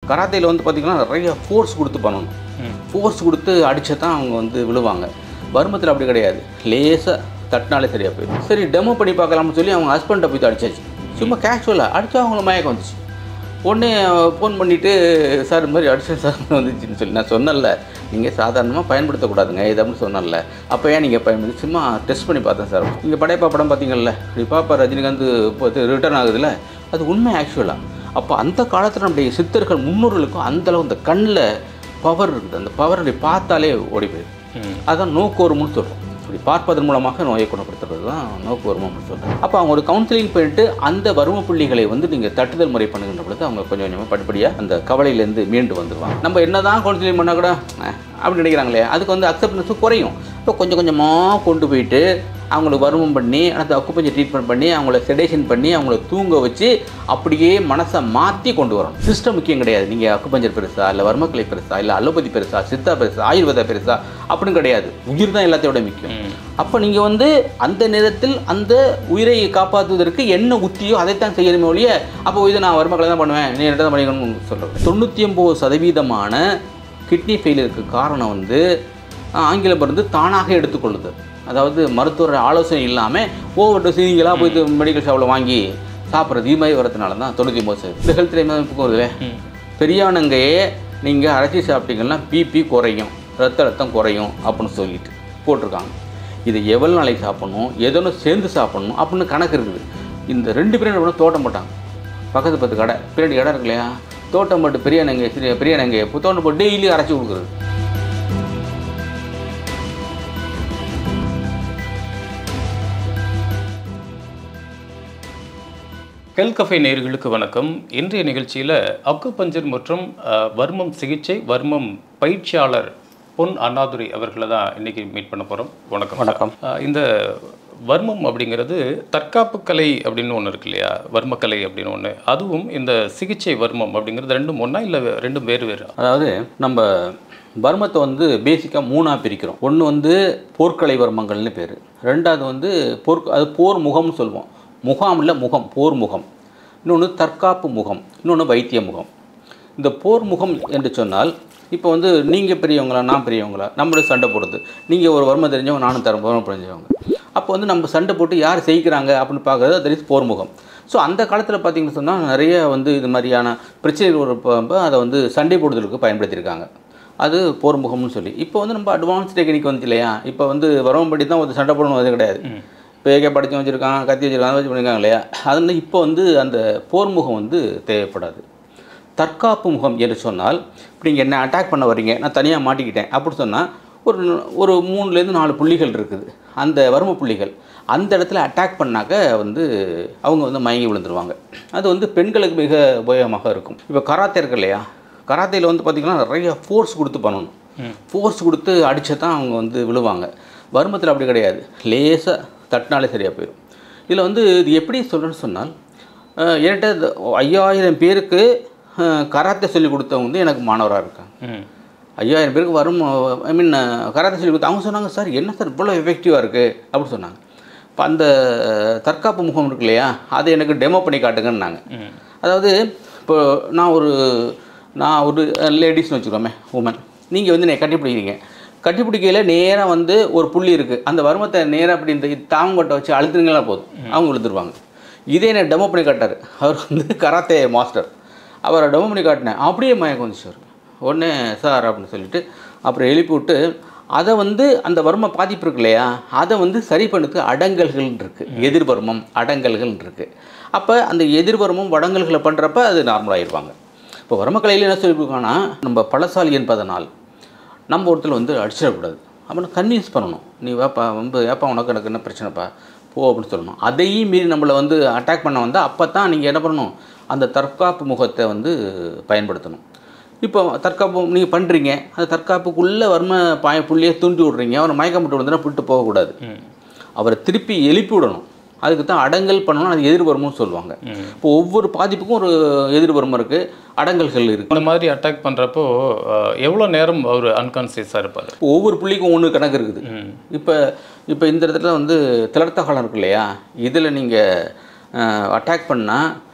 கராத்தேல வந்து பார்த்திங்கன்னா நிறைய ஃபோர்ஸ் கொடுத்து பண்ணணும் ஃபோர்ஸ் கொடுத்து அடிச்சா தான் அவங்க வந்து விழுவாங்க வர்மத்தில் அப்படி கிடையாது லேசாக தட்டினாலே சரியாக போயிடும் சரி டெமோ பண்ணி பார்க்கலாம்னு சொல்லி அவங்க ஹஸ்பண்டை போய் அடிச்சாச்சு சும்மா கேஷுவலாக அடித்தா அவங்களுக்கு மயக்கம் வந்துச்சு உடனே ஃபோன் பண்ணிவிட்டு சார் இந்த மாதிரி அடிச்சேன் சார் வந்துச்சுன்னு சொல்லி நான் சொன்னேன்ல நீங்கள் சாதாரணமாக பயன்படுத்தக்கூடாதுங்க இதை அப்படின்னு சொன்னேன்ல அப்போ ஏன் நீங்கள் பயன்படுத்தி சும்மா டெஸ்ட் பண்ணி பார்த்தேன் சார் நீங்கள் படையப்பா படம் பார்த்தீங்கல்ல இப்படி பாப்பா ரஜினிகாந்த் இப்போ ரிட்டர்ன் ஆகுதுல்ல அது உண்மை ஆக்சுவலாக அப்போ அந்த காலத்தில் நம்முடைய சித்தர்கள் முன்னோர்களுக்கும் அந்தளவு அந்த கண்ணில் பவர் இருக்குது அந்த பவர் அப்படி பார்த்தாலே ஓடி போயிடும் அதான் நோக்கோர்மம்னு சொல்கிறோம் இப்படி பார்ப்பதன் மூலமாக நோயை குணப்படுத்துறது தான் நோக்குவர்மம்னு சொல்கிறோம் அப்போ அவங்க ஒரு கவுன்சிலிங் பண்ணிட்டு அந்த வறும புள்ளிகளை வந்து நீங்கள் தட்டுதல் முறை பண்ணுகின்ற பொழுது அவங்க கொஞ்சம் கொஞ்சமாக படிப்படியாக அந்த கவலையிலேருந்து மீண்டு வந்துடுவாங்க நம்ம என்ன தான் கவுன்சிலிங் பண்ணால் கூட அஹ், அப்படி நினைக்கிறாங்களே அதுக்கு வந்து அக்செப்டன்ஸும் குறையும் இப்போ கொஞ்சம் கொஞ்சமாக கொண்டு போயிட்டு அவங்களுக்கு வருமம் பண்ணி அந்த அக்குப்பஞ்சர் ட்ரீட்மெண்ட் பண்ணி அவங்கள செடேஷன் பண்ணி அவங்கள தூங்க வச்சு அப்படியே மனசை மாற்றி கொண்டு வரணும் சிஸ்டம் முக்கியம் கிடையாது நீங்கள் அக்குப்பஞ்சர் பெருசா இல்லை வர்மக்கலை பெருசா இல்லை அலோபதி பெருசா சித்தா பெருசா ஆயுர்வேதா பெருசா அப்படின்னு கிடையாது உயிர் தான் எல்லாத்தையோட முக்கியம் அப்போ நீங்கள் வந்து அந்த நேரத்தில் அந்த உயிரை காப்பாற்றுவதற்கு என்ன உத்தியோ அதைத்தான் செய்யணுமே ஒழிய அப்போ இது நான் வர்மக்கலை தான் பண்ணுவேன் நீ என்ன தான் பண்ணிக்கணும்னு சொல்கிறேன் தொண்ணூற்றி ஒம்பது சதவீதமான கிட்னி ஃபெயிலியருக்கு காரணம் வந்து ஆஹ், ஆங்கில மருந்து தானாக எடுத்துக்கொள்ளுது அதாவது மருத்துவர் ஆலோசனை இல்லாமல் ஓவர் டோஸ் நீங்களாக போயிட்டு மெடிக்கல் ஷாப்பில் வாங்கி சாப்பிட்றது இது மாதிரி வரதுனால தான் தொண்ணூற்றி ஒம்பது சதவீதம் இந்த ஹெல்த் அமைப்புக்கு வருதுல பெரியானங்கையே நீங்கள் அரைச்சி சாப்பிட்டீங்கன்னா பிபி குறையும் ரத்த ரத்தம் குறையும் அப்படின்னு சொல்லிட்டு போட்டிருக்காங்க இது எவ்வளோ நாளைக்கு சாப்பிடணும் எதோ சேர்ந்து சாப்பிடணும் அப்படின்னு கணக்கு இருக்குது இந்த ரெண்டு பேரும் என்ன பண்ணா தோட்டம் போட்டாங்க பக்கத்து பத்து கடை பின்னாடி இடம் இருக்கு இல்லையா தோட்டம் போட்டு பெரிய நங்கை சிறிய பெரிய நங்கை தோட்டம் போட்டு டெய்லி அரைச்சி கொடுக்குறது ஹெல் கஃபே நேயர்களுக்கு வணக்கம் இன்றைய நிகழ்ச்சியில் அக்குபஞ்சர் மற்றும் அஹ், வர்மம் சிகிச்சை வர்மம் பயிற்சியாளர் பொன் அண்ணாதுரை அவர்களை தான் இன்னைக்கு மீட் பண்ண போகிறோம் வணக்கம் வணக்கம். அஹ், இந்த வர்மம் அப்படிங்கிறது தற்காப்பு கலை அப்படின்னு ஒன்று இருக்கு இல்லையா வர்மக்கலை அப்படின்னு ஒன்று அதுவும் இந்த சிகிச்சை வர்மம் அப்படிங்கிறது ரெண்டும் ஒன்றா இல்லை ரெண்டும் வேறு வேறு அதாவது நம்ம வர்மத்தை வந்து பேசிக்காக மூணாக பிரிக்கிறோம் ஒன்று வந்து போர்க்கலை வர்மங்கள்னு பேர் ரெண்டாவது வந்து போர் அது போர் முகம்னு சொல்லுவோம் முகாம் இல்லை முகம் போர் முகம் இன்னொன்று தற்காப்பு முகம் இன்னொன்று வைத்திய முகம் இந்த போர் முகம் என்று சொன்னால் இப்போ வந்து நீங்கள் பெரியவங்களா நான் பெரியவங்களா நம்மளோட சண்டை போடுறது நீங்கள் ஒரு வர்மம் தெரிஞ்சவங்க நானும் தர வர்மம் தெரிஞ்சவங்க அப்போ வந்து நம்ம சண்டை போட்டு யார் ஜெயிக்கிறாங்க அப்படின்னு பார்க்குறது அது இஸ் போர் முகம் ஸோ அந்த காலத்தில் பார்த்தீங்கன்னு சொன்னால் நிறைய வந்து இது மாதிரியான பிரச்சனைகள் ஒரு ப- அதை வந்து சண்டை போடுதலுக்கு பயன்படுத்தியிருக்காங்க அது போர் முகம்னு சொல்லி இப்போ வந்து நம்ம அட்வான்ஸ் டெக்னிக் வந்துச்சு இல்லையா இப்போ வந்து வரவம்படி தான் ஒரு சண்டை போடணும் அது கிடையாது இப்போ ஏகே படிச்சு வச்சுருக்காங்க கத்தி வச்சுருக்காங்க வச்சு பண்ணியிருக்காங்க இல்லையா அது வந்து இப்போ வந்து அந்த போர் முகம் வந்து தேவைப்படாது தற்காப்பு முகம் என்று சொன்னால் இப்படி நீங்கள் என்ன அட்டாக் பண்ண வர்றீங்க நான் தனியாக மாட்டிக்கிட்டேன் அப்படின்னு சொன்னால் ஒரு ஒரு மூணுலேருந்து நாலு புள்ளிகள் இருக்குது அந்த வர்ம புள்ளிகள் அந்த இடத்துல அட்டாக் பண்ணாக்க வந்து அவங்க வந்து மயங்கி விழுந்துருவாங்க அது வந்து பெண்களுக்கு மிக உபயோகமாக இருக்கும் இப்போ கராத்தே இருக்கு இல்லையா கராத்தேல வந்து பார்த்திங்கன்னா நிறைய ஃபோர்ஸ் கொடுத்து பண்ணணும் ஃபோர்ஸ் கொடுத்து அடிச்சா தான் அவங்க வந்து விழுவாங்க வர்மத்தில் அப்படி கிடையாது லேசாக தட்டினாலே சரியாக போயிடும் இதில் வந்து இது எப்படி சொல்கிறேன்னு சொன்னால் அஹ், என்கிட்ட இந்த ஐயாயிரம் பேருக்கு அஹ், கராத்தே சொல்லி கொடுத்தவங்க வந்து எனக்கு மாணவராக இருக்காங்க ம் ஐயாயிரம் பேருக்கு வரும் ஐ மீன் கராத்தே சொல்லி கொடுத்து அவங்க சொன்னாங்க சார் என்ன சார் இவ்வளோ எஃபெக்டிவாக இருக்குது அப்படின்னு சொன்னாங்க இப்போ அந்த தற்காப்பு முகம் இருக்கு இல்லையா அதை எனக்கு டெமோ பண்ணி காட்டுங்கன்னாங்க ம் அதாவது இப்போ நான் ஒரு நான் ஒரு லேடிஸ்னு வச்சுக்கோமே உமன் நீங்கள் வந்து என்னை கட்டிப்பிடிக்கிறீங்க கட்டிப்பிடிக்கையில் நேராக வந்து ஒரு புள்ளி இருக்குது அந்த வருமத்தை நேராக அப்படி இந்த தாங்கொட்டை வச்சு அழுத்துனீங்களா போதும் அவங்க விழுந்துருவாங்க இதே என்ன டெமோ பண்ணி காட்டார் அவர் வந்து கராத்தே மாஸ்டர் அவரை டெமோ பண்ணி காட்டினேன் அப்படியே மயக்கம் வந்துச்சு சார் உடனே சார் அப்படின்னு சொல்லிட்டு அப்புறம் எழுப்பி விட்டு அதை வந்து அந்த வர்ம பாதிப்பு இருக்கு இல்லையா அதை வந்து சரி பண்ணதுக்கு அடங்கல்கள் இருக்குது எதிர்வர்மம் அடங்கல்கள் இருக்குது அப்போ அந்த எதிர்வர்மம் வடங்கல்களை பண்ணுறப்ப அது நார்மலாகிடுவாங்க இப்போ வர்மக்கலையில் என்ன சொல்லியிருக்காங்கன்னா நம்ம பழசாலி என்பதனால் நம்ம ஒருத்தர் வந்து அடிச்சிடக்கூடாது அவனை கன்வின்ஸ் பண்ணணும் நீ வாப்பா வந்து ஏப்பா உனக்கு எனக்கு என்ன பிரச்சனைப்பா போ அப்படின்னு சொல்லணும் அதையும் மீறி நம்மளை வந்து அட்டாக் பண்ண வந்தால் அப்போ தான் நீங்கள் என்ன பண்ணணும் அந்த தற்காப்பு முகத்தை வந்து பயன்படுத்தணும் இப்போ தற்காப்பு நீங்கள் பண்ணுறீங்க அந்த தற்காப்புக்குள்ளே வர்ம பாய புள்ளியை தூண்டி விட்றீங்க அவரை மயக்கம் விட்டு விழுந்துனா விட்டு போகக்கூடாது ம் அவரை திருப்பி எழுப்பி விடணும் அதுக்கு தான் அடங்கல் பண்ணணும் அது எதிர்வர்மம்னு சொல்லுவாங்க இப்போ ஒவ்வொரு பாதிப்புக்கும் ஒரு எதிர்வர்மம் இருக்குது அடங்கல்கள் இருக்குது இந்த மாதிரி அட்டாக் பண்ணுறப்போ எவ்வளோ நேரம் அவர் அன்கான்சியஸாக இருப்பார் இப்போ ஒவ்வொரு புள்ளிக்கும் ஒன்று கணக்கு இருக்குது ம் இப்போ இப்போ இந்த இடத்துல வந்து திளர்த்த காலம் இருக்கு இல்லையா இதில் நீங்கள் அட்டாக் பண்ணால்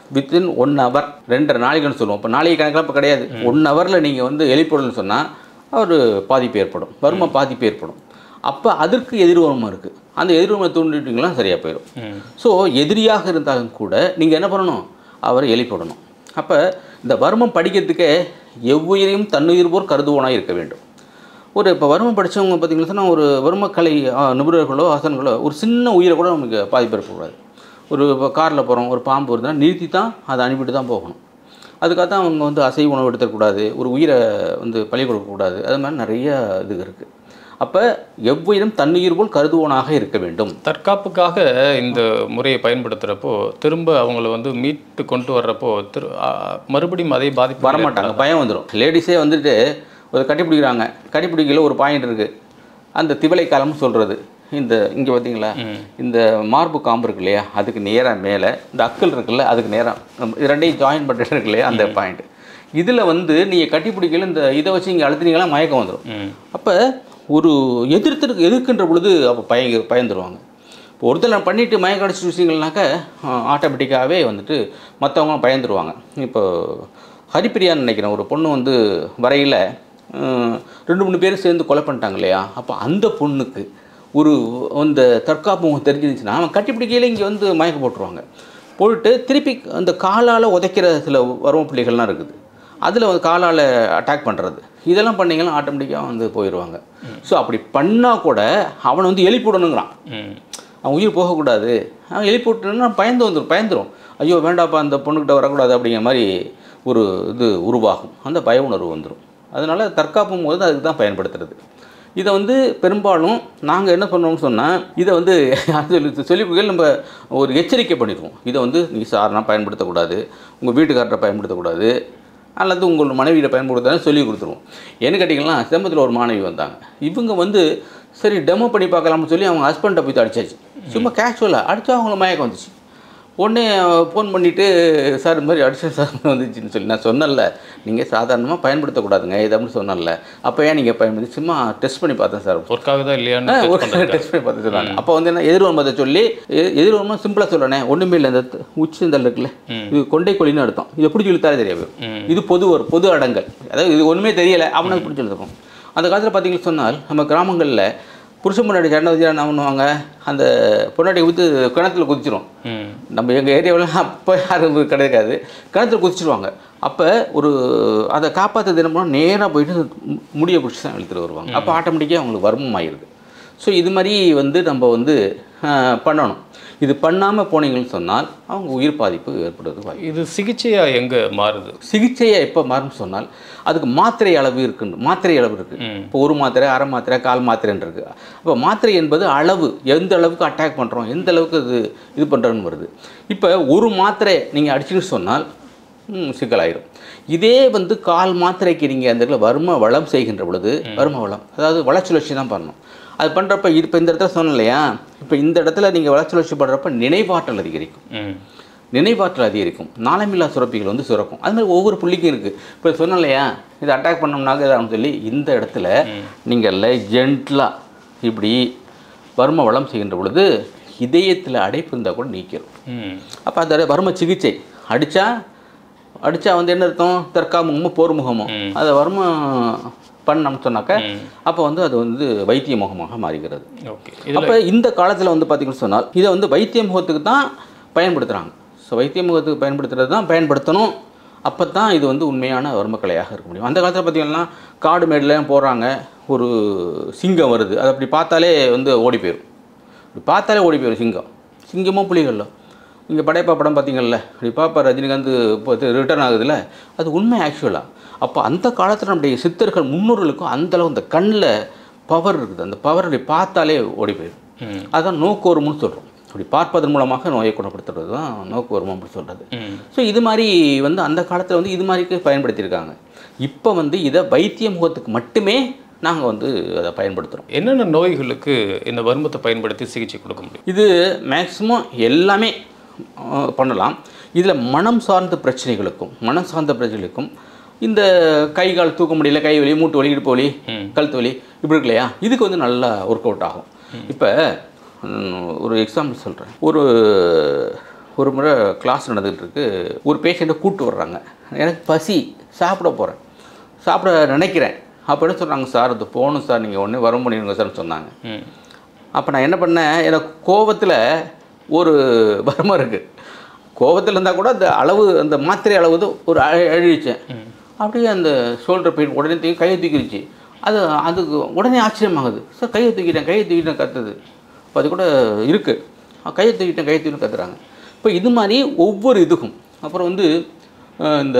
வித்தின் ஒன் ஹவர் ரெண்டரை நாளைக்குன்னு சொல்லுவோம் இப்போ நாளைக்கு கணக்கெல்லாம் இப்போ கிடையாது ஒன் ஹவரில் நீங்கள் வந்து எலிப்பொருள்னு சொன்னால் ஒரு பாதிப்பு ஏற்படும் வறுமை பாதிப்பு ஏற்படும் அப்போ அதற்கு எதிர்வருமம் இருக்குது அந்த எதிர்வருமை தூண்டிட்டீங்களா சரியாக போயிடும் ம் ஸோ எதிரியாக இருந்தாலும் கூட நீங்கள் என்ன பண்ணணும் அவரை எலிப்படணும் அப்போ இந்த வர்மம் படிக்கிறதுக்கே எவ்வுயிரையும் தன்னுயிர் போர் கருதுவோனாக இருக்க வேண்டும் ஒரு இப்போ வர்மம் படித்தவங்க பார்த்தீங்கன்னா சொன்னா ஒரு வர்மக்கலை ஆ, நிபுணர்களோ ஆசன்களோ ஒரு சின்ன உயிரை கூட நமக்கு பாதிப்பு இருக்கக்கூடாது ஒரு இப்போ காரில் போகிறோம் ஒரு பாம்பு வருதுன்னா நிறுத்தி தான் அதை அனுப்பிட்டு தான் போகணும் அதுக்காக தான் அவங்க வந்து அசைவ உணவு எடுத்துக்கூடாது ஒரு உயிரை வந்து பலி கொடுக்கக்கூடாது அது மாதிரி நிறைய இது இருக்குது அப்போ எவ்வுயிரும் தன்னுயிர் போல் கருதுவோனாக இருக்க வேண்டும் தற்காப்புக்காக இந்த முறையை பயன்படுத்துகிறப்போ திரும்ப அவங்கள வந்து மீட்டு கொண்டு வர்றப்போ திரு ஆ, மறுபடியும் அதே பாதிப்பு வரமாட்டாங்க பயம் வந்துடும் லேடிஸே வந்துட்டு ஒரு கட்டி பிடிக்கிறாங்க கட்டி பிடிக்கல ஒரு பாயிண்ட் இருக்குது அந்த திவலை காலம்னு சொல்கிறது இந்த இங்கே பார்த்தீங்களா இந்த மார்பு காம்பு இருக்கு இல்லையா அதுக்கு நேராக மேலே இந்த அக்கல் இருக்குல்ல அதுக்கு நேராக இது ரெண்டையும் ஜாயின் பண்ணிட்டு இருக்கு இல்லையா அந்த பாயிண்ட் இதில் வந்து நீங்கள் கட்டி பிடிக்கல இந்த இதை வச்சு இங்கே அழுத்தினீங்களா மயக்கம் வந்துடும் ம் அப்போ ஒரு எதிர்த்து எதிர்க்கின்ற பொழுது அப்போ பயங்க பயந்துருவாங்க இப்போ ஒருத்தர் நான் பண்ணிவிட்டு மயக்கம் அடிச்சு வச்சிங்கனாக்க ஆட்டோமேட்டிக்காகவே வந்துட்டு மற்றவங்க பயந்துருவாங்க இப்போ ஹரிப்பிரியான்னு நினைக்கிறேன் ஒரு பொண்ணு வந்து வரையில் ரெண்டு மூணு பேர் சேர்ந்து கொலை பண்ணிட்டாங்க இல்லையா அப்போ அந்த பொண்ணுக்கு ஒரு அந்த தற்காப்பு முகம் தெரிஞ்சிருந்துச்சுன்னா அவன் கட்டிப்பிடிக்கையில இங்கே வந்து மயக்க போட்டுருவாங்க போட்டு திருப்பி அந்த காலால் உதைக்கிற சில வரும் பிள்ளைகள்லாம் இருக்குது அதில் வந்து காலால் அட்டாக் பண்ணுறது இதெல்லாம் பண்ணிங்கன்னா ஆட்டோமேட்டிக்காக வந்து போயிடுவாங்க ஸோ அப்படி பண்ணால் கூட அவனை வந்து எழுப்பி விடணுங்கிறான் ம் அவன் உயிர் போகக்கூடாது அவன் எழுப்பி விட்டுனா பயந்து வந்துடும் பயந்துரும் ஐயோ வேண்டாப்பா அந்த பொண்ணுக்கிட்ட வரக்கூடாது அப்படிங்கிற மாதிரி ஒரு இது உருவாகும் அந்த பய உணர்வு வந்துடும் அதனால் தற்காப்பும் போது அதுக்கு தான் பயன்படுத்துறது இதை வந்து பெரும்பாலும் நாங்கள் என்ன பண்ணோம்னு சொன்னால் இதை வந்து சொல்லி சொல்லி கொடுக்கையில நம்ம ஒரு எச்சரிக்கை பண்ணிடுவோம் இதை வந்து நீ சாரணா பயன்படுத்தக்கூடாது உங்கள் வீட்டுக்காரரை பயன்படுத்தக்கூடாது அல்லது உங்கள் மனைவியை பயன்படுத்தாலும் சொல்லி கொடுத்துருவோம் என்ன கேட்டிங்கன்னா சிதம்பரத்தில் ஒரு மாணவி வந்தாங்க இவங்க வந்து சரி டெமோ பண்ணி பார்க்கலாம்னு சொல்லி அவங்க ஹஸ்பண்டை போய் அடிச்சாச்சு சும்மா கேஷுவலாக அடித்தா அவங்கள மயக்கம் வந்துச்சு உடனே ஃபோன் பண்ணிவிட்டு சார் இந்த மாதிரி அடிச்சேன் சார் வந்துச்சுன்னு சொல்லி நான் சொன்னேன்ல நீங்கள் சாதாரணமாக பயன்படுத்தக்கூடாதுங்க இதை அப்படின்னு சொன்னேன்ல அப்போ ஏன் நீங்கள் பயன்படுத்தி சும்மா டெஸ்ட் பண்ணி பார்த்தேன் சார் ஒர்க் ஆகுதா இல்லையான்னு ஆ, test ஒரு பண்றதுக்கு. டெஸ்ட் பண்ணி பார்த்து சொன்னாங்க அப்போ வந்து என்ன எதிர்வன்பதை சொல்லி எ- எதிர்வன்பம் சிம்பிளாக சொல்லணே ஒன்றுமே இல்லை இந்த த- உச்சி இந்த இருக்குல்ல இது கொண்டை கொலின்னு அர்த்தம் இதை பிடிச்சி இழுத்தாலே தெரிய போயிடும் ம். இது பொது ஒரு பொது அடங்கல் அதாவது இது ஒன்றுமே தெரியலை அவனை பிடிச்சி இழுத்துக்கும் அந்த காலத்தில் பார்த்தீங்கன்னு சொன்னால் நம்ம கிராமங்களில் புருஷன் பொண்டாட்டி சண்டை வச்சு என்ன பண்ணுவாங்க அந்த பொண்டாட்டி ஊற்று கிணத்துல குதிச்சிரும் ம் நம்ம எங்கள் ஏரியாவில் அப்போ யாரும் கிடைக்காது கிணத்துல குதிச்சிருவாங்க அப்போ ஒரு அதை காப்பாற்ற தினமும் நேராக போயிட்டு மு- முடியை பிடிச்சி தான் இழுத்துட்டு வருவாங்க அப்போ ஆட்டோமேட்டிக்காக அவங்களுக்கு வர்மம் ஆயிடுது ஸோ இது மாதிரி வந்து நம்ம வந்து ஆஹ், பண்ணணும் இது பண்ணாமல் போனீங்கன்னு சொன்னால் அவங்க உயிர் பாதிப்பு ஏற்படுறது வாய்ப்பு இது சிகிச்சையா எங்க மாறுது சிகிச்சையை எப்போ மாறும்னு சொன்னால் அதுக்கு மாத்திரை அளவு இருக்குன்னு மாத்திரை அளவு இருக்குது ம். இப்போ ஒரு மாத்திரை அரை மாத்திரை கால் மாத்திரைன்னு இருக்குது அப்போ மாத்திரை என்பது அளவு எந்த அளவுக்கு அட்டாக் பண்ணுறோம் எந்த அளவுக்கு இது இது பண்ணுறோன்னு வருது இப்போ ஒரு மாத்திரை நீங்கள் அடிச்சுன்னு சொன்னால் ம், சிக்கலாயிரும் இதே வந்து கால் மாத்திரைக்கு நீங்கள் அந்த இடத்துல வர்ம வளம் செய்கின்ற பொழுது வர்ம வளம் அதாவது வளச்சுழற்சி தான் பண்ணணும் அது பண்ணுறப்ப இப்போ இந்த இடத்துல சொன்னேன் இல்லையா இப்போ இந்த இடத்துல நீங்கள் வளச்சுழற்சி பண்ணுறப்ப நினைவாற்றல் அதிகரிக்கும் ம் நினைவாற்றல் அதிகரிக்கும் நாளமில்லா சுரப்பிகள் வந்து சுரக்கும் அது மாதிரி ஒவ்வொரு புள்ளிக்கும் இருக்குது இப்போ சொன்னேன் இல்லையா இதை அட்டாக் பண்ணோம்னாக்க இதாகும் சொல்லி இந்த இடத்துல நீங்கள் ஜென்டலாக இப்படி வர்ம வளம் செய்கின்ற பொழுது இதயத்தில் அடைப்பு இருந்தால் கூட நீக்கிறோம் ம் அப்போ அந்த வர்ம சிகிச்சை அடித்தா அடித்தா வந்து என்ன அர்த்தம் தற்காமுகமோ போர்முகமோ அதை வர்ம பண்ணோம்னு சொன்னாக்க அப்போ வந்து அது வந்து வைத்திய முகமாக மாறுகிறது ஓகே இதில் அப்போ இந்த காலத்தில் வந்து பார்த்தீங்கன்னு சொன்னால் இதை வந்து வைத்திய முகத்துக்கு தான் பயன்படுத்துகிறாங்க ஸோ வைத்திய முகத்துக்கு பயன்படுத்துறது தான் பயன்படுத்தணும் அப்போ தான் இது வந்து உண்மையான வர்மக்கலையாக இருக்க முடியும் அந்த காலத்தில் பார்த்தீங்கன்னா காடு மேடுலாம் போடுறாங்க ஒரு சிங்கம் வருது அது அப்படி பார்த்தாலே வந்து ஓடி போயிடும் இப்படி பார்த்தாலே ஓடி போயிடும் சிங்கம் சிங்கமோ புலிகளோ இங்கே படையப்பா படம் பார்த்தீங்கல்ல இப்படி பாப்பா ரஜினிகாந்த் இப்போ ரிட்டர்ன் ஆகுதுல்ல அது உண்மை ஆக்சுவலாக அப்போ அந்த காலத்தில் நம்முடைய சித்தர்கள் முன்னோர்களுக்கும் அந்தளவு அந்த கண்ணில் பவர் இருக்குது அந்த பவர் அப்படி பார்த்தாலே ஓடி போயிடும் ம் அதான் நோக்கோர்மம்னு சொல்கிறோம் அப்படி பார்ப்பதன் மூலமாக நோயை குணப்படுத்துறது தான் நோக்கோர்மம் அப்படி சொல்கிறது ம் ஸோ இது மாதிரி வந்து அந்த காலத்தில் வந்து இது மாதிரிக்கு பயன்படுத்தியிருக்காங்க இப்போ வந்து இதை வைத்திய முகத்துக்கு மட்டுமே நாங்கள் வந்து அதை பயன்படுத்துகிறோம் என்னென்ன நோய்களுக்கு இந்த வர்மத்தை பயன்படுத்தி சிகிச்சை கொடுக்க முடியும் இது மேக்ஸிமம் எல்லாமே அஹ், பண்ணலாம் இதில் மனம் சார்ந்த பிரச்சனைகளுக்கும் மனம் சார்ந்த பிரச்சனைகளுக்கும் இந்த கை கால் தூக்க முடியல கை வலி மூட்டு வலி இடுப்பு வலி கழுத்து வலி இப்படி இருக்கு இல்லையா இதுக்கு வந்து நல்லா ஒர்க் அவுட் ஆகும் இப்போ ஒரு எக்ஸாம்பிள் சொல்கிறேன் ஒரு ஒரு முறை கிளாஸ் நடந்துகிட்டு இருக்கு ஒரு பேஷண்ட்டை கூப்பிட்டு வர்றாங்க எனக்கு பசி சாப்பிட போகிறேன் சாப்பிட நினைக்கிறேன் அப்போ என்ன சொல்கிறாங்க சார் அது போகணும் சார் நீங்கள் ஒன்றே வர முடியுங்க சார்னு சொன்னாங்க ம் அப்போ நான் என்ன பண்ணேன் எனக்கு கோபத்தில் ஒரு பர்மம் இருக்குது கோபத்தில் இருந்தால் கூட அந்த அளவு அந்த மாத்திரை அளவு தான் ஒரு அழ- அழிச்சேன் அப்படியே அந்த ஷோல்டர் பெயின் உடனே தூக்கி கையை தூக்கிடுச்சு அது அதுக்கு உடனே ஆச்சரியமாகுது சார் கையை தூக்கிட்டேன் கையை தூக்கிட்டேன் கத்துது இப்போ அது கூட இருக்குது கையை தூக்கிட்டேன் கையை தூக்கிட்டு கத்துறாங்க இப்போ இது மாதிரி ஒவ்வொரு இதுக்கும் அப்புறம் வந்து அஹ், இந்த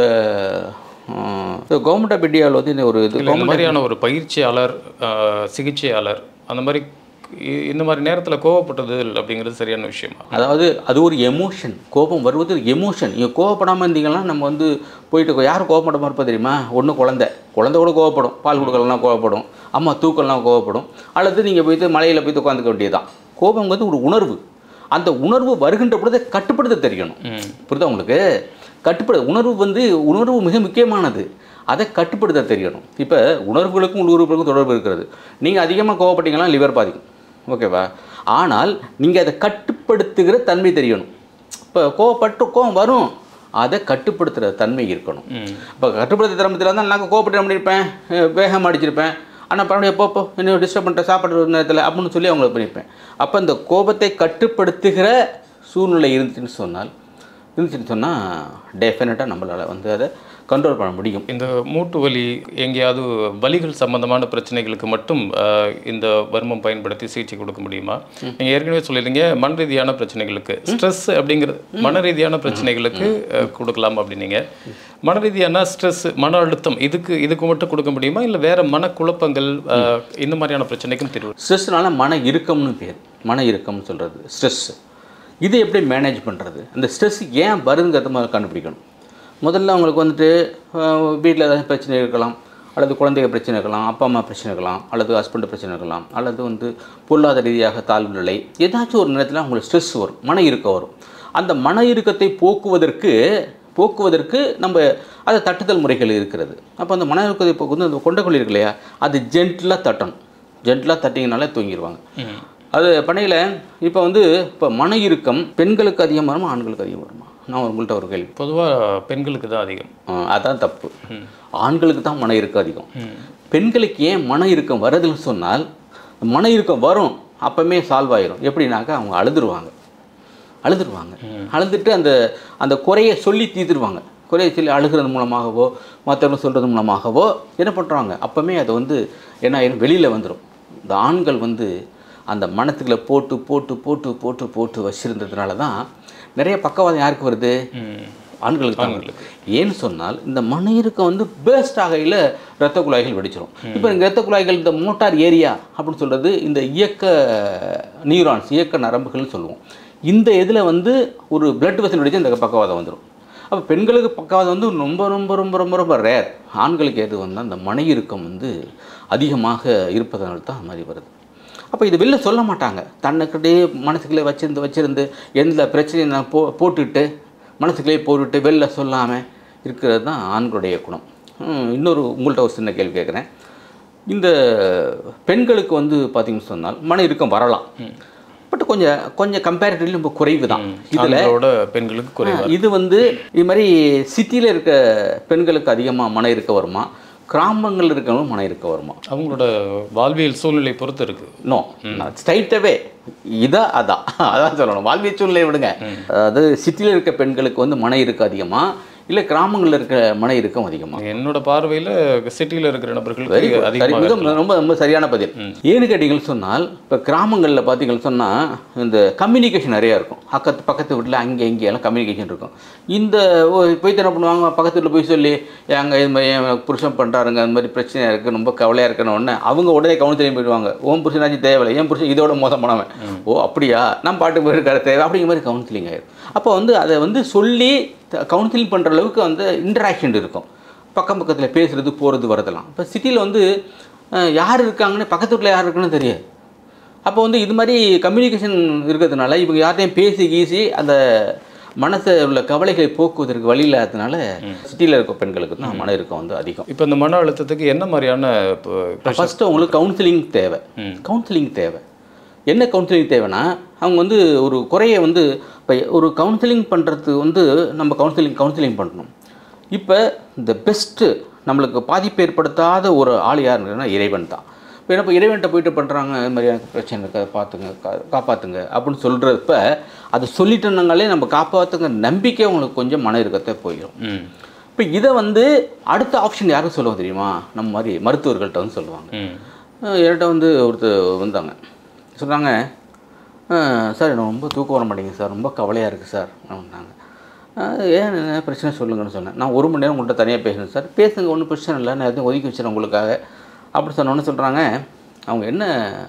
கவர்மெண்ட் ஆஃப் இந்தியாவில் வந்து இந்த ஒரு இது இல்லை இந்த மாதிரியான ஒரு பயிற்சியாளர் ஆஹ், சிகிச்சையாளர் அந்த மாதிரி இ- இந்த மாதிரி நேரத்தில் கோவப்பட்டது அப்படிங்கிறது சரியான விஷயமா அதாவது அது ஒரு எமோஷன் கோபம் வருவது எமோஷன் நீங்கள் கோவப்படாமல் இருந்தீங்கன்னா நம்ம வந்து போயிட்டு யார் கோவப்படாமல் இருப்பா தெரியுமா ஒன்று குழந்தை குழந்தை கூட கோவப்படும் பால் கொடுக்கலாம் கோவப்படும் அம்மா தூக்கலாம் கோவப்படும் அல்லது நீங்கள் போயிட்டு மலையில் போய் உட்காந்துக்க வேண்டியதுதான் கோபங்கிறது ஒரு உணர்வு அந்த உணர்வு வருகின்ற பொழுது கட்டுப்படுத்த தெரியணும் ம் புரியுதா உங்களுக்கு கட்டுப்படு உணர்வு வந்து உணர்வு மிக முக்கியமானது அதை கட்டுப்படுத்த தெரியணும் இப்போ உணர்வுகளுக்கும் உள்ளுறுப்புகளுக்கும் தொடர்பு இருக்கிறது நீங்கள் அதிகமாக கோவப்பட்டீங்கன்னா லிவர் பாதிக்கும் ஓகேவா ஆனால் நீங்கள் அதை கட்டுப்படுத்துகிற தன்மை தெரியணும் இப்போ கோவப்பட்டு கோவம் வரும் அதை கட்டுப்படுத்துகிற தன்மை இருக்கணும் ம் இப்போ கட்டுப்படுத்த திறமத்தில் இருந்தால் நான் கோவப்பட்டு என்ன பண்ணியிருப்பேன் அஹ் வேகமாக அடிச்சிருப்பேன் ஆனால் பரவாயில்ல எப்போ எப்போ என்ன டிஸ்டர்ப் பண்ணிட்ட சாப்பாடு நேரத்தில் அப்படின்னு சொல்லி அவங்கள பண்ணியிருப்பேன் அப்போ இந்த கோபத்தை கட்டுப்படுத்துகிற சூழ்நிலை இருந்துச்சுன்னு சொன்னால் இருந்துச்சுன்னு சொன்னால் டெஃபினட்டாக நம்மளால் வந்து அதை கண்ட்ரோல் பண்ண முடியும் இந்த மூட்டு வலி எங்கேயாவது வலிகள் சம்பந்தமான பிரச்சனைகளுக்கு மட்டும் ஆஹ், இந்த வர்மம் பயன்படுத்தி சிகிச்சை கொடுக்க முடியுமா நீங்க ஏற்கனவே சொல்லியிருந்தீங்க மன ரீதியான பிரச்சனைகளுக்கு ஸ்ட்ரெஸ் அப்படிங்கிறது மன ரீதியான பிரச்சனைகளுக்கு ஆஹ், கொடுக்கலாம் அப்படின்னீங்க மன ரீதியான ஸ்ட்ரெஸ் மன அழுத்தம் இதுக்கு இதுக்கு மட்டும் கொடுக்க முடியுமா இல்லை வேற மனக்குழப்பங்கள் ஆஹ், இந்த மாதிரியான பிரச்சனைக்கும் தீர்வு ஸ்ட்ரெஸ்னால மன இறுக்கம்னு பேர் மன இறுக்கம்னு சொல்கிறது ஸ்ட்ரெஸ் இதை எப்படி மேனேஜ் பண்ணுறது அந்த ஸ்ட்ரெஸ் ஏன் வருதுங்கிறத முதல்ல கண்டுபிடிக்கணும் முதல்ல அவங்களுக்கு வந்துட்டு வீட்டில் ஏதாவது பிரச்சனை இருக்கலாம் அல்லது குழந்தைங்க பிரச்சனை இருக்கலாம் அப்பா அம்மா பிரச்சனை இருக்கலாம் அல்லது ஹஸ்பண்ட் பிரச்சனை இருக்கலாம் அல்லது வந்து பொருளாதார ரீதியாக தாழ்வு நிலை ஏதாச்சும் ஒரு நேரத்தில் அவங்களுக்கு ஸ்ட்ரெஸ் வரும் மன இறுக்கம் வரும் அந்த மன இறுக்கத்தை போக்குவதற்கு போக்குவதற்கு நம்ம அது தட்டுதல் முறைகள் இருக்கிறது அப்போ அந்த மன இறுக்கத்தை போக்கு வந்து அந்த கொண்டக்குழி இருக்கு இல்லையா அது ஜென்டிலாக தட்டணும் ஜென்டிலாக தட்டிங்கனாலே தூங்கிடுவாங்க ம். அது பண்ணையில் இப்போ வந்து இப்போ மன இறுக்கம் பெண்களுக்கு அதிகம் வருமா ஆண்களுக்கு அதிகம் வருமா நான் உங்கள்கிட்ட ஒரு கேள்வி பொதுவா பெண்களுக்கு தான் அதிகம் ஆ, அதான் தப்பு ஆண்களுக்கு தான் மன இறுக்கம் அதிகம் ம். பெண்களுக்கு ஏன் மன இறுக்கம் வருதுன்னு சொன்னால் மன இறுக்கம் வரும் அப்பமே சால்வ் ஆயிரும் எப்படின்னாக்கா அவங்க அழுதுருவாங்க அழுதுருவாங்க அழுதுட்டு அந்த அந்த குறையை சொல்லி தீர்த்துருவாங்க குறையை சொல்லி அழுகிறது மூலமாகவோ மற்றவங்க சொல்கிறது மூலமாகவோ என்ன பண்ணுறாங்க அப்போமே அது வந்து என்ன ஆயிரும் வெளியில் வந்துடும் இந்த ஆண்கள் வந்து அந்த மனத்துக்குள்ள போட்டு போட்டு போட்டு போட்டு போட்டு வச்சிருந்ததுனால தான் நிறைய பக்கவாதம் யாருக்கு வருது ம். ஆண்களுக்கு தான் வருது. ஏன்னு சொன்னால் இந்த மன இறுக்கம் வந்து பேஸ்ட் ஆகையில் இரத்த குழாய்கள் வெடிச்சிடும் இப்போ இந்த இரத்த குழாய்கள் இந்த மோட்டார் ஏரியா அப்படின்னு சொல்கிறது இந்த இயக்க நியூரான்ஸ் இயக்க நரம்புகள்னு சொல்லுவோம் இந்த இதில் வந்து ஒரு பிளட் வெசல் வெடிச்சு இந்த பக்கவாதம் வந்துடும் அப்போ பெண்களுக்கு பக்கவாதம் வந்து ரொம்ப ரொம்ப ரொம்ப ரொம்ப ரொம்ப ரேர் ஆண்களுக்கு எது வந்தால் அந்த மன இறுக்கம் வந்து அதிகமாக இருப்பதனால தான் அது மாதிரி வருது அப்போ இது வெளில சொல்ல மாட்டாங்க தன்னைக்கிட்டே மனசுக்குள்ளே வச்சிருந்து வச்சிருந்து எந்த பிரச்சனையும் நான் போ போட்டுட்டு மனசுக்குள்ளே போட்டுட்டு வெளில சொல்லாமல் இருக்கிறது தான் ஆண்களுடைய குணம் ம், இன்னொரு உங்கள்கிட்ட ஒரு சின்ன கேள்வி கேட்குறேன் இந்த பெண்களுக்கு வந்து பார்த்தீங்கன்னு சொன்னால் மன இறுக்கம் வரலாம் பட் கொஞ்சம் கொஞ்சம் கம்பேரிட்டிவ்லி ரொம்ப குறைவு தான் இதில் ஆண்களோட பெண்களுக்கு குறைவா இது வந்து இது மாதிரி சிட்டியில் இருக்க பெண்களுக்கு அதிகமாக மன இருக்க வருமா கிராமங்களில் இருக்கிறவங்க மன இருக்க வருமா அவங்களோட வாழ்வியல் சூழ்நிலை பொறுத்து இருக்கு நோ ஸ்ட்ரைட்டாகவே இதா அதான் அதான் சொல்லணும் வாழ்வியல் சூழ்நிலையை விடுங்க அதாவது சிட்டியில் இருக்க பெண்களுக்கு வந்து மன இருக்கு அதிகமா இல்லை கிராமங்களில் இருக்க மன இறுக்கம் அதிகமா என்னோட பார்வையில சிட்டில இருக்கிற வெரி நபர்களுக்கு குட் சரி அதிகமாக மிக ரொம்ப ரொம்ப சரியான பதில் ஏன்னு கேட்டீங்கன்னு சொன்னால் இப்போ கிராமங்களில் பார்த்தீங்கன்னு சொன்னால் இந்த கம்யூனிகேஷன் நிறையா இருக்கும் பக்கத்து பக்கத்து வீட்டில் அங்கே இங்கே எல்லாம் கம்யூனிகேஷன் இருக்கும் இந்த ஓ, போய் என்ன பண்ணுவாங்க பக்கத்து வீட்டில் போய் சொல்லி எங்க இது மாதிரி என் புருஷன் பண்ணுறாருங்க அந்த மாதிரி பிரச்சனையாக இருக்குது ரொம்ப கவலையாக இருக்குன்னு உடனே அவங்க உடனே கவுன்சிலிங் போயிடுவாங்க ஓம் புருஷனாச்சும் தேவையில்லை என் புருஷன் இதோட மோசமானவன் ஓ அப்படியா நான் பாட்டு போயிருக்காரு தேவை அப்படிங்கிற மாதிரி கவுன்சிலிங் ஆயிடும் அப்போ வந்து அதை வந்து சொல்லி கவுன்சிலிங் பண்ணுற அளவுக்கு வந்து இன்டராக்ஷன் இருக்கும் பக்கம் பக்கத்தில் பேசுறது போகிறது வரதெல்லாம் இப்போ சிட்டியில் வந்து அஹ், யார் இருக்காங்கன்னு பக்கத்து வீட்டில் யார் இருக்குன்னு தெரியாது அப்போ வந்து இது மாதிரி கம்யூனிகேஷன் இருக்கிறதுனால இவங்க யார்ட்டையும் பேசி கீசி அந்த மனசை உள்ள கவலைகளை போக்குவதற்கு வழி இல்லாததுனால சிட்டியில் இருக்க பெண்களுக்கு தான் மன இறுக்கம் வந்து அதிகம் இப்போ இந்த மன அழுத்தத்துக்கு என்ன மாதிரியான இப்போ ஃபஸ்ட்டு உங்களுக்கு கவுன்சிலிங் தேவை ம். கவுன்சிலிங் தேவை என்ன கவுன்சிலிங் தேவைன்னா அவங்க வந்து ஒரு குறையை வந்து இப்போ ஒரு கவுன்சிலிங் பண்ணுறது வந்து நம்ம கவுன்சிலிங் கவுன்சிலிங் பண்ணணும் இப்போ இந்த பெஸ்ட்டு நம்மளுக்கு பாதிப்பு ஏற்படுத்தாத ஒரு ஆள் யாருன்னா இறைவன் தான் இப்போ என்ன இப்போ இறைவன்கிட்ட போயிட்டு பண்ணுறாங்க இது மாதிரி எனக்கு பிரச்சனை இருக்கு அதை பார்த்துங்க கா காப்பாற்றுங்க அப்படின்னு சொல்கிறப்ப அதை சொல்லிட்டோம்னாலே நம்ம காப்பாற்றுங்க நம்பிக்கை உங்களுக்கு கொஞ்சம் மன இருக்கத்தை போயிடும் ம் இப்போ இதை வந்து அடுத்த ஆப்ஷன் யாரும் சொல்லுவோம் தெரியுமா நம்ம மாதிரி மருத்துவர்கள்ட்ட வந்து சொல்லுவாங்க ம் அஹ் என்கிட்ட வந்து ஒருத்தர் வந்தாங்க சொன்னாங்க "அஹ் சார் எனக்கு ரொம்ப தூக்கம் வர மாட்டேங்குது சார் ரொம்ப கவலையாக இருக்குது சார் அப்படின்னாங்க "அஹ் ஏன் என்ன பிரச்சனை சொல்லுங்கன்னு சொன்னேன் நான் ஒரு மணி நேரம் உங்கள்கிட்ட தனியாக பேசணும் சார் பேசுங்க ஒன்றும் பிரச்சனை இல்லை நான் எதுவும் ஒதுக்கி வச்சுறேன் உங்களுக்காக அப்படி சொன்னோன்னு சொல்கிறாங்க அவங்க என்ன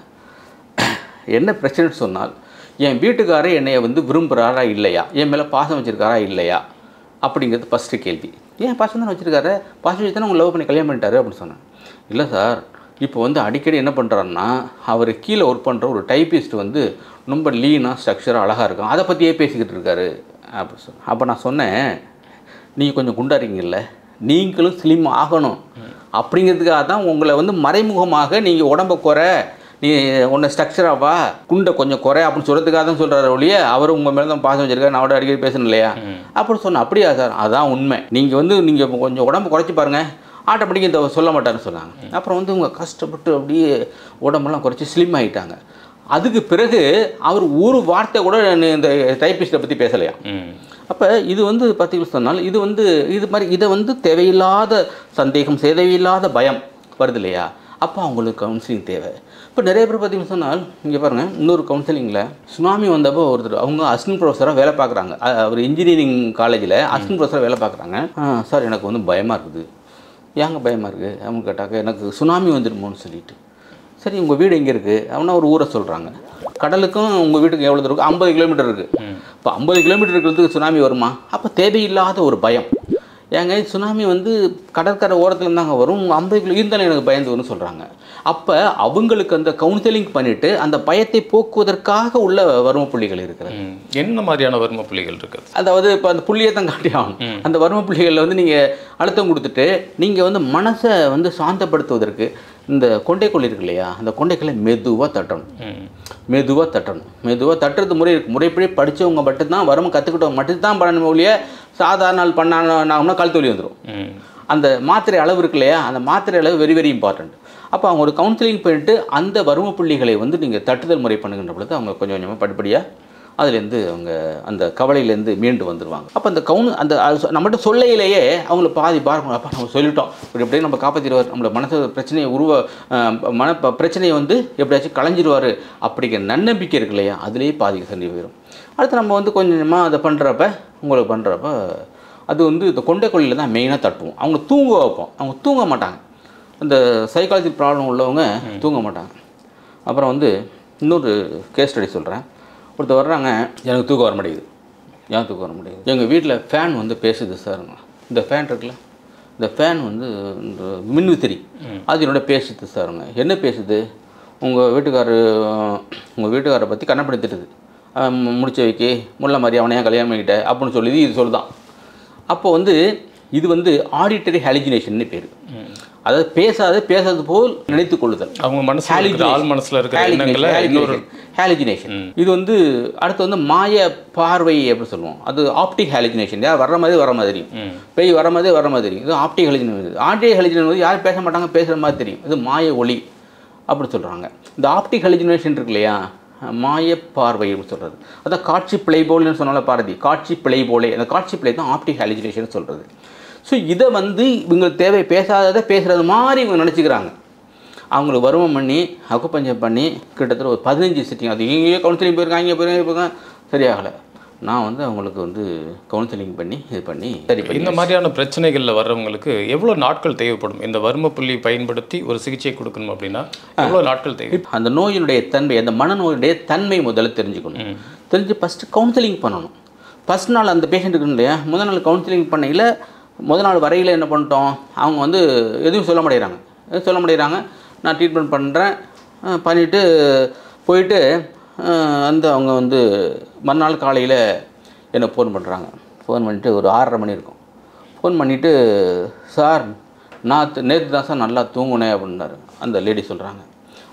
என்ன பிரச்சனைன்னு சொன்னால் என் வீட்டுக்காரர் என்னைய வந்து விரும்புகிறாரா இல்லையா என் மேலே பாசம் வச்சுருக்காரா இல்லையா அப்படிங்கிறது ஃபஸ்ட்டு கேள்வி ஏன் பாசம் தானே வச்சுருக்காரு பாசம் வச்சு தானே உங்களை லவ் பண்ணி கல்யாணம் பண்ணிட்டாரு அப்படின்னு சொன்னேன் இல்லை சார் இப்போ வந்து அடிக்கடி என்ன பண்ணுறாருன்னா அவர் கீழே ஒர்க் பண்ணுற ஒரு டைப்பிஸ்ட் வந்து ரொம்ப லீனாக ஸ்ட்ரக்சராக அழகாக இருக்கும் அதை பற்றியே பேசிக்கிட்டு இருக்காரு அப்படி சொன்னேன் அப்போ நான் சொன்னேன் நீங்கள் கொஞ்சம் குண்டா இருக்கீங்கல்ல நீங்களும் ஸ்லிம் ஆகணும் அப்படிங்கிறதுக்காக தான் உங்களை வந்து மறைமுகமாக நீங்கள் உடம்ப குறை நீ உன்னை ஸ்ட்ரக்சராவா குண்டை கொஞ்சம் குறை அப்படின்னு சொல்கிறதுக்காக தான் சொல்கிறாரு ஒழிய அவர் உங்கள் மேலே தான் பாசம் வச்சிருக்காரு நான் அவட அடிக்கடி பேசணும் இல்லையா அப்படி சொன்னேன் அப்படியா சார் அதான் உண்மை நீங்கள் வந்து நீங்கள் கொஞ்சம் உடம்பு குறைச்சி பாருங்கள் ஆட்டோமேட்டிக்காக இந்த சொல்ல மாட்டாருன்னு சொன்னாங்க அப்புறம் வந்து இவங்க கஷ்டப்பட்டு அப்படியே உடம்பெல்லாம் குறைச்சி ஸ்லிம் ஆகிட்டாங்க அதுக்கு பிறகு அவர் ஒரு வார்த்தை கூட நீ இந்த டைப்பிஸ்ட்டை பற்றி பேசலையா ம் அப்போ இது வந்து பார்த்தீங்கன்னு சொன்னால் இது வந்து இது மாதிரி இதை வந்து தேவையில்லாத சந்தேகம் தேவையில்லாத பயம் வருது இல்லையா அப்போ அவங்களுக்கு கவுன்சிலிங் தேவை இப்போ நிறைய பேர் பார்த்தீங்கன்னு சொன்னால் இங்கே பாருங்கள் இன்னொரு கவுன்சிலிங்கில் சுனாமி வந்தப்போ ஒருத்தர் அவங்க அசிஸ்டன்ட் ப்ரொஃபஸராக வேலை பார்க்குறாங்க அவர் இன்ஜினியரிங் காலேஜில் அசிஸ்டன்ட் ப்ரொஃபஸராக வேலை பார்க்குறாங்க சார் எனக்கு வந்து பயமாக இருக்குது ஏங்க பயமாக இருக்குது அவங்க கேட்டாக்க எனக்கு சுனாமி வந்துடுமோன்னு சொல்லிட்டு சரி உங்கள் வீடு எங்கே இருக்குது அவனா ஒரு ஊரை சொல்கிறாங்க கடலுக்கும் உங்கள் வீட்டுக்கு எவ்வளோ தூரம் இருக்குது ஐம்பது கிலோமீட்டர் இருக்குது இப்போ ஐம்பது கிலோமீட்டர் இருக்கிறதுக்கு சுனாமி வருமா அப்போ தேவையில்லாத ஒரு பயம் ஏங்க சுனாமி வந்து கடற்கரை ஓரத்துல இருந்தாங்க வரும் ஐம்பது கிலோ இருந்தாலும் எனக்கு பயந்து வரும்னு சொல்கிறாங்க அப்போ அவங்களுக்கு அந்த கவுன்சிலிங் பண்ணிவிட்டு அந்த பயத்தை போக்குவதற்காக உள்ள வறும புள்ளிகள் இருக்கிறது ம். என்ன மாதிரியான வர்ம புள்ளிகள் இருக்குது அதாவது இப்போ அந்த புள்ளியை தான் காட்டி ஆகணும் அந்த வறும புள்ளிகளில் வந்து நீங்கள் அழுத்தம் கொடுத்துட்டு நீங்கள் வந்து மனசை வந்து சாந்தப்படுத்துவதற்கு இந்த கொண்டைக்கோள் இருக்கு இல்லையா அந்த கொண்டைக்கோளை மெதுவாக தட்டணும் ம் மெதுவாக தட்டணும் மெதுவாக தட்டுறது முறை இருக்கு முறைப்படி படித்தவங்க மட்டும்தான் வறுமை கற்றுக்கிட்டவங்க மட்டும்தான் பண்ணணும் ஒழிய சாதாரண நாள் பண்ணாங்கன்னா கழுத்து வலி வந்துடும் ம் அந்த மாத்திரை அளவு இருக்கு இல்லையா அந்த மாத்திரை அளவு வெரி வெரி இம்பார்ட்டண்ட் அப்போ அவங்க ஒரு கவுன்சிலிங் பண்ணிட்டு அந்த வறுமை புள்ளிகளை வந்து நீங்கள் தட்டுதல் முறை பண்ணுகின்ற பொழுது அவங்க கொஞ்சம் கொஞ்சமாக படிப்படியாக அதுலேருந்து அவங்க அந்த கவலையிலேருந்து மீண்டு வந்துடுவாங்க அப்போ அந்த கவுன் அந்த அது சொ- நம்மகிட்ட சொல்லையிலேயே அவங்கள பாதி பார்க்கணும் அப்போ நம்ம சொல்லிட்டோம் இப்படி எப்படியும் நம்ம காப்பாற்றிடுவார் நம்மள மனசு பிரச்சனையை உருவ அஹ், மன ப- பிரச்சனையை வந்து எப்படியாச்சும் களைஞ்சிருவார் அப்படிங்கிற நன்னம்பிக்கை இருக்கு இல்லையா அதுலேயே பாதி சரி போயிடும் அடுத்து நம்ம வந்து கொஞ்சம் கொஞ்சமாக அதை பண்ணுறப்ப உங்களுக்கு பண்ணுறப்ப அது வந்து இந்த கொண்டைக்கொல்லியில் தான் மெயினாக தட்டுவோம் அவங்க தூங்க வைப்போம் அவங்க தூங்க மாட்டாங்க இந்த சைக்காலஜி ப்ராப்ளம் உள்ளவங்க தூங்க மாட்டாங்க அப்புறம் வந்து இன்னொரு கேஸ் ஸ்டடி சொல்கிறேன் ஒருத்தர் வர்றாங்க எனக்கு தூக்கம் வர மாட்டேங்குது ஏன் தூக்கம் வர மாட்டேங்குது எங்கள் வீட்டில் ஃபேன் வந்து பேசுது சாருங்க இந்த ஃபேன் இருக்குல்ல இந்த ஃபேன் வந்து இந்த மின்வித்திரி அது என்னோட பேசுது சாருங்க என்ன பேசுது உங்கள் வீட்டுக்காரரு உங்கள் வீட்டுக்காரரை பற்றி கண்ணப்படுத்திட்டுது அவன் மு- முடிச்ச வைக்கி முல்லை மாதிரி அவனையா கல்யாணம் பண்ணிக்கிட்ட அப்படின்னு சொல்லுது இது சொல்லுதான் அப்போ வந்து இது வந்து ஆடிட்டரி ஹாலிஜினேஷன் பேர் அதாவது பேசாத பேசாதது போல் நினைத்து கொள்ளுதல் அவங்க மனசுல இருக்கிற ஆள் மனசுல இருக்கிற எண்ணங்களை இன்னொரு ஹாலிஜினேஷன் இது வந்து அடுத்து வந்து மாய பார்வை எப்படி சொல்லுவோம் அது ஆப்டிக் ஹாலிஜினேஷன் யார் வர்ற மாதிரி வர மாதிரி தெரியும் பேய் வர மாதிரி வர மாதிரி தெரியும் இது ஆப்டிக் ஹாலிஜினேஷன் ஆப்டிக் ஹாலிஜினேஷன் வந்து யாரும் பேச மாட்டாங்க பேசுகிற மாதிரி தெரியும் இது மாய ஒளி அப்படி சொல்கிறாங்க இந்த ஆப்டிக் ஹாலிஜினேஷன் இருக்கு இல்லையா மாய பார்வை அப்படி சொல்கிறது அதான் காட்சி பிழை போல்னு சொன்னால பாரதி காட்சி பிழை போலே அந்த காட்சி பிழை தான் ஆப்டிக் ஹாலிஜினேஷன் சொல்கிறது ஸோ இதை வந்து இவங்க தேவை பேசாததை பேசுகிறது மாதிரி இவங்க நினச்சிக்கிறாங்க அவங்களுக்கு வருமம் பண்ணி அக்குப்பஞ்சம் பண்ணி கிட்டத்தட்ட ஒரு பதினஞ்சு சிட்டிங் அது இங்கேயே கவுன்சிலிங் போயிருக்காங்க இங்கே போயிருக்காங்க போயிருக்காங்க சரியாகலை நான் வந்து அவங்களுக்கு வந்து கவுன்சிலிங் பண்ணி இது பண்ணி சரி பண்ணி இந்த மாதிரியான பிரச்சனைகளில் வர்றவங்களுக்கு எவ்வளோ நாட்கள் தேவைப்படும் இந்த வர்ம புள்ளி பயன்படுத்தி ஒரு சிகிச்சை கொடுக்கணும் அப்படின்னா எவ்வளோ நாட்கள் தேவை இப்ப அந்த நோயினுடைய தன்மை அந்த மனநோயுடைய தன்மை முதல்ல தெரிஞ்சுக்கணும் தெரிஞ்சு ஃபஸ்ட்டு கவுன்சிலிங் பண்ணணும் ஃபஸ்ட் நாள் அந்த பேஷண்ட் இருக்கணும் இல்லையா முதல் நாள் கவுன்சிலிங் பண்ணையில் முதல் நாள் வரையில் என்ன பண்ணிட்டோம் அவங்க வந்து எதுவும் சொல்ல மாட்டேங்கிறாங்க எதுவும் சொல்ல மாட்டேங்கிறாங்க நான் ட்ரீட்மெண்ட் பண்ணுறேன் பண்ணிவிட்டு போயிட்டு அஹ், வந்து அவங்க வந்து மறுநாள் காலையில் எனக்கு ஃபோன் பண்ணுறாங்க ஃபோன் பண்ணிவிட்டு ஒரு ஆறரை மணி இருக்கும் ஃபோன் பண்ணிவிட்டு சார் நான் நேற்று தான் சார் நல்லா தூங்குனேன் அப்படின்னாரு அந்த லேடி சொல்கிறாங்க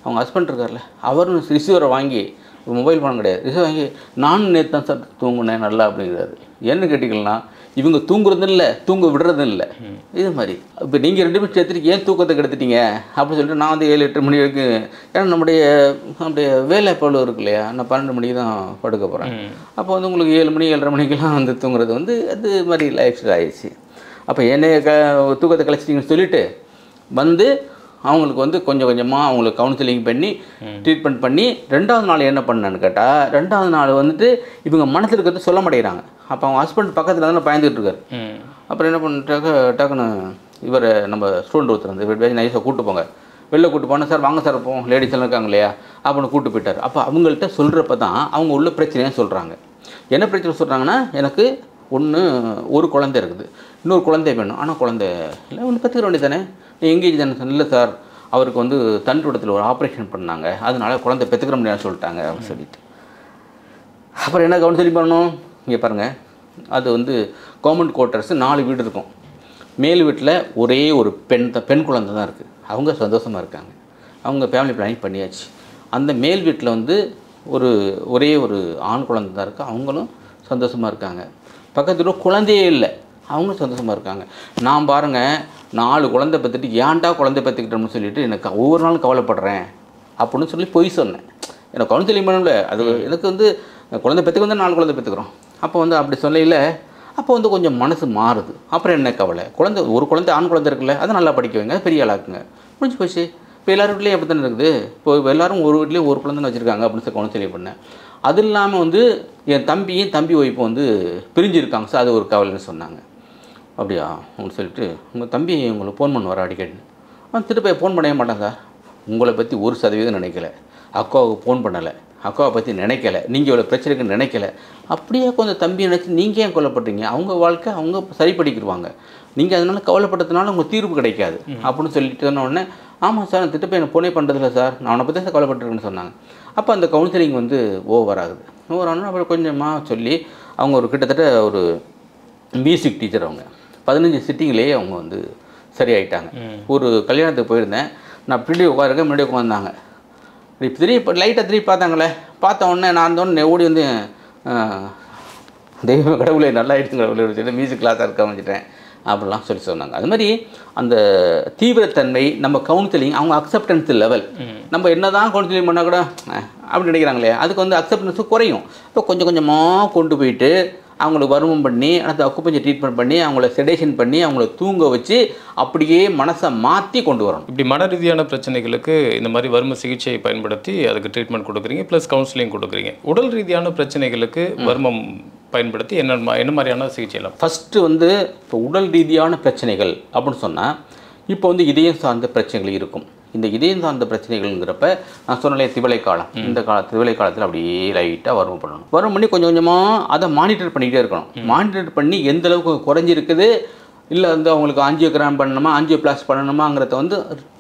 அவங்க ஹஸ்பண்ட் இருக்கார்ல அவரும் ரிசீவரை வாங்கி மொபைல் ஃபோன் கிடையாது ரிசீவர் வாங்கி நானும் நேற்று தான் சார் தூங்குனேன் நல்லா அப்படிங்கிறாரு என்ன கேட்டிங்கன்னா இவங்க தூங்குறதும் இல்லை தூங்க விடுறதும் இல்லை இது மாதிரி இப்போ நீங்கள் ரெண்டு பேரும் சேர்த்துட்டு ஏன் தூக்கத்தை கெடுத்துட்டீங்க அப்படின்னு சொல்லிட்டு நான் வந்து ஏழு எட்டு மணி வரைக்கும் ஏன்னா நம்முடைய நம்முடைய வேலை பழு இருக்கு இல்லையா நான் பன்னெண்டு மணிக்கு தான் படுக்க போகிறேன் அப்போ வந்து உங்களுக்கு ஏழு மணி ஏழரை மணிக்கெல்லாம் வந்து தூங்குறது வந்து அது மாதிரி லைஃப் ஸ்டைல் ஆயிடுச்சு அப்போ என்னைய க தூக்கத்தை கழிச்சிட்டிங்கன்னு சொல்லிட்டு வந்து அவங்களுக்கு வந்து கொஞ்சம் கொஞ்சமாக அவங்களுக்கு கவுன்சிலிங் பண்ணி ட்ரீட்மெண்ட் பண்ணி ரெண்டாவது நாள் என்ன பண்ணேன்னு கேட்டால் ரெண்டாவது நாள் வந்துட்டு இவங்க மனசில் இருக்கிறது சொல்ல மாட்டேங்கிறாங்க அப்போ அவங்க ஹஸ்பண்ட் பக்கத்தில் தானே பயந்துட்டு இருக்காரு ம் அப்புறம் என்ன பண்ணிட்டாக்க டக்குன்னு இவரை நம்ம ஸ்டூடெண்ட் ஒருத்தர் வந்து இவர் நைஸாக கூட்டு போங்க வெளில கூட்டு போனால் சார் வாங்க சார் போவோம் லேடிஸ் எல்லாம் இருக்காங்க இல்லையா அப்படின்னு கூட்டு போயிட்டார் அப்போ அவங்கள்ட்ட சொல்கிறப்ப தான் அவங்க உள்ள பிரச்சனையாக சொல்கிறாங்க என்ன பிரச்சனை சொல்கிறாங்கன்னா எனக்கு ஒன்று ஒரு குழந்தை இருக்குது இன்னொரு குழந்தை வேணும் ஆனால் குழந்தை இல்லை ஒன்று கற்றுக்க வேண்டியதானே நீ எங்கேஜ் தானே இல்லை சார் அவருக்கு வந்து தண்டுடத்தில் ஒரு ஆப்ரேஷன் பண்ணாங்க அதனால குழந்தை பெற்றுக்கிற முடியாதுன்னு சொல்லிட்டாங்க அப்படின்னு சொல்லிட்டு அப்புறம் என்ன கவுன்சிலிங் பண்ணணும் இங்கே பாருங்கள் அது வந்து கவர்மெண்ட் குவார்ட்டர்ஸ் நாலு வீடு இருக்கும் மேல் வீட்டில் ஒரே ஒரு பெண் த- பெண் குழந்தை தான் இருக்குது அவங்க சந்தோஷமாக இருக்காங்க அவங்க ஃபேமிலி பிளானிங் பண்ணியாச்சு அந்த மேல் வீட்டில் வந்து ஒரு ஒரே ஒரு ஆண் குழந்தை தான் இருக்குது அவங்களும் சந்தோஷமாக இருக்காங்க பக்கத்து வீட்டில் குழந்தையே இல்லை அவங்களும் சந்தோஷமாக இருக்காங்க நான் பாருங்கள் நாலு குழந்தை பெற்றுட்டு ஏன்டா குழந்தை பெற்றுக்கிட்டோம்னு சொல்லிட்டு எனக்கு ஒவ்வொரு நாளும் கவலைப்படுறேன் அப்படின்னு சொல்லி பொய் சொன்னேன் எனக்கு கவுன்சிலிங் பண்ணல அது எனக்கு வந்து குழந்தை பெற்றுக்கு வந்து நாலு குழந்தை பெற்றுக்கிறோம் அப்போ வந்து அப்படி சொல்லையில் அப்போ வந்து கொஞ்சம் மனசு மாறுது அப்புறம் என்ன கவலை குழந்தை ஒரு குழந்தை ஆண் குழந்தை இருக்குல்ல அதை நல்லா படிக்க வைங்க அது பெரிய ஆளாக்குங்க முடிஞ்சு போச்சு இப்போ எல்லார் வீட்லேயும் அப்படி தானே இருக்குது இப்போ எல்லாரும் ஒரு வீட்லேயும் ஒரு குழந்தை வச்சுருக்காங்க அப்படின்னு சொல்லி கவுன்சிலிங் பண்ணேன் அது இல்லாமல் வந்து என் தம்பியும் தம்பி ஒய்ஃபும் வந்து பிரிஞ்சிருக்காங்க சார் அது ஒரு கவலைன்னு சொன்னாங்க அப்படியா அப்படின்னு சொல்லிட்டு உங்கள் தம்பி உங்களுக்கு ஃபோன் பண்ணுவார் அடிக்கடி அவன் திருப்பி ஃபோன் பண்ணவே மாட்டான் சார் உங்களை பற்றி ஒரு சதவீதம் நினைக்கல அக்காவுக்கு ஃபோன் பண்ணலை அக்காவை பற்றி நினைக்கல நீங்கள் இவ்வளோ பிரச்சனைக்கு நினைக்கல அப்படியே கொஞ்சம் தம்பி நினச்சி நீங்கள் ஏன் கொல்லப்படுறீங்க அவங்க வாழ்க்கை அவங்க சரிப்படிக்கிடுவாங்க நீங்கள் அதனால் கவலைப்பட்டதுனால உங்களுக்கு தீர்வு கிடைக்காது அப்படின்னு சொல்லிட்டு சொன்ன உடனே ஆமாம் சார் நான் திட்டப்பை எனக்கு போனே பண்ணுறதில்ல சார் நான் அவனை பற்றி தான் கவலைப்பட்டிருக்கேன்னு சொன்னாங்க அப்போ அந்த கவுன்சிலிங் வந்து ஓவர் ஆகுது ஓவர் ஆனால் அப்புறம் கொஞ்சமாக சொல்லி அவங்க ஒரு கிட்டத்தட்ட ஒரு மியூசிக் டீச்சர் அவங்க பதினஞ்சு சிட்டிங்லேயே அவங்க வந்து சரியாயிட்டாங்க ஒரு கல்யாணத்துக்கு போயிருந்தேன் நான் பின்னாடி உட்காருக்க முன்னாடி உட்காந்தாங்க இப்போ திரும்பி இப்போ லைட்டாக திரும்பி பார்த்தாங்களே பார்த்த உடனே நான் இருந்தோடனே ஓடி வந்து ஆஹ், தெய்வ கடவுளே நல்லா ஆயிடுச்சு கடவுளே சொல்லிட்டு மியூசிக் கிளாஸாக இருக்க வந்துட்டேன் அப்படிலாம் சொல்லி சொன்னாங்க அது மாதிரி அந்த தீவிரத்தன்மை நம்ம கவுன்சிலிங் அவங்க அக்செப்டன்ஸ் லெவல் நம்ம என்னதான் கவுன்சிலிங் பண்ணால் கூட அஹ், அப்படி நினைக்கிறாங்களே அதுக்கு வந்து அக்செப்டன்ஸும் குறையும் இப்போ கொஞ்சம் கொஞ்சமாக கொண்டு போயிட்டு அவங்களுக்கு வருமம் பண்ணி அடுத்து அக்குப்பஞ்சர் ட்ரீட்மெண்ட் பண்ணி அவங்கள செடேஷன் பண்ணி அவங்கள தூங்க வச்சு அப்படியே மனசை மாற்றி கொண்டு வரணும் இப்படி மன ரீதியான பிரச்சனைகளுக்கு இந்த மாதிரி வர்ம சிகிச்சையை பயன்படுத்தி அதுக்கு ட்ரீட்மெண்ட் கொடுக்குறீங்க ப்ளஸ் கவுன்சிலிங் கொடுக்குறீங்க உடல் ரீதியான பிரச்சனைகளுக்கு வர்மம் பயன்படுத்தி என்ன மா- என்ன மாதிரியான சிகிச்சை எல்லாம் ஃபஸ்ட்டு வந்து இப்போ உடல் ரீதியான பிரச்சனைகள் அப்படின்னு சொன்னால் இப்போ வந்து இதயம் சார்ந்த பிரச்சனைகள் இருக்கும் இந்த இதயம் சார்ந்த பிரச்சனைகள்ங்கிறப்ப நான் சொன்னலே திவலை காலம் இந்த கால திவலை காலத்தில் அப்படியே லைட்டாக வரும் பண்ணணும் வரும் பண்ணி கொஞ்சம் கொஞ்சமாக அதை மானிட்டர் பண்ணிக்கிட்டே இருக்கணும் மானிட்டர் பண்ணி எந்த அளவுக்கு குறைஞ்சிருக்குது இல்லை வந்து அவங்களுக்கு ஆஞ்சியோகிராம் பண்ணணுமா ஆஞ்சியோ பிளாஸ் பண்ணணுமாங்கிறத வந்து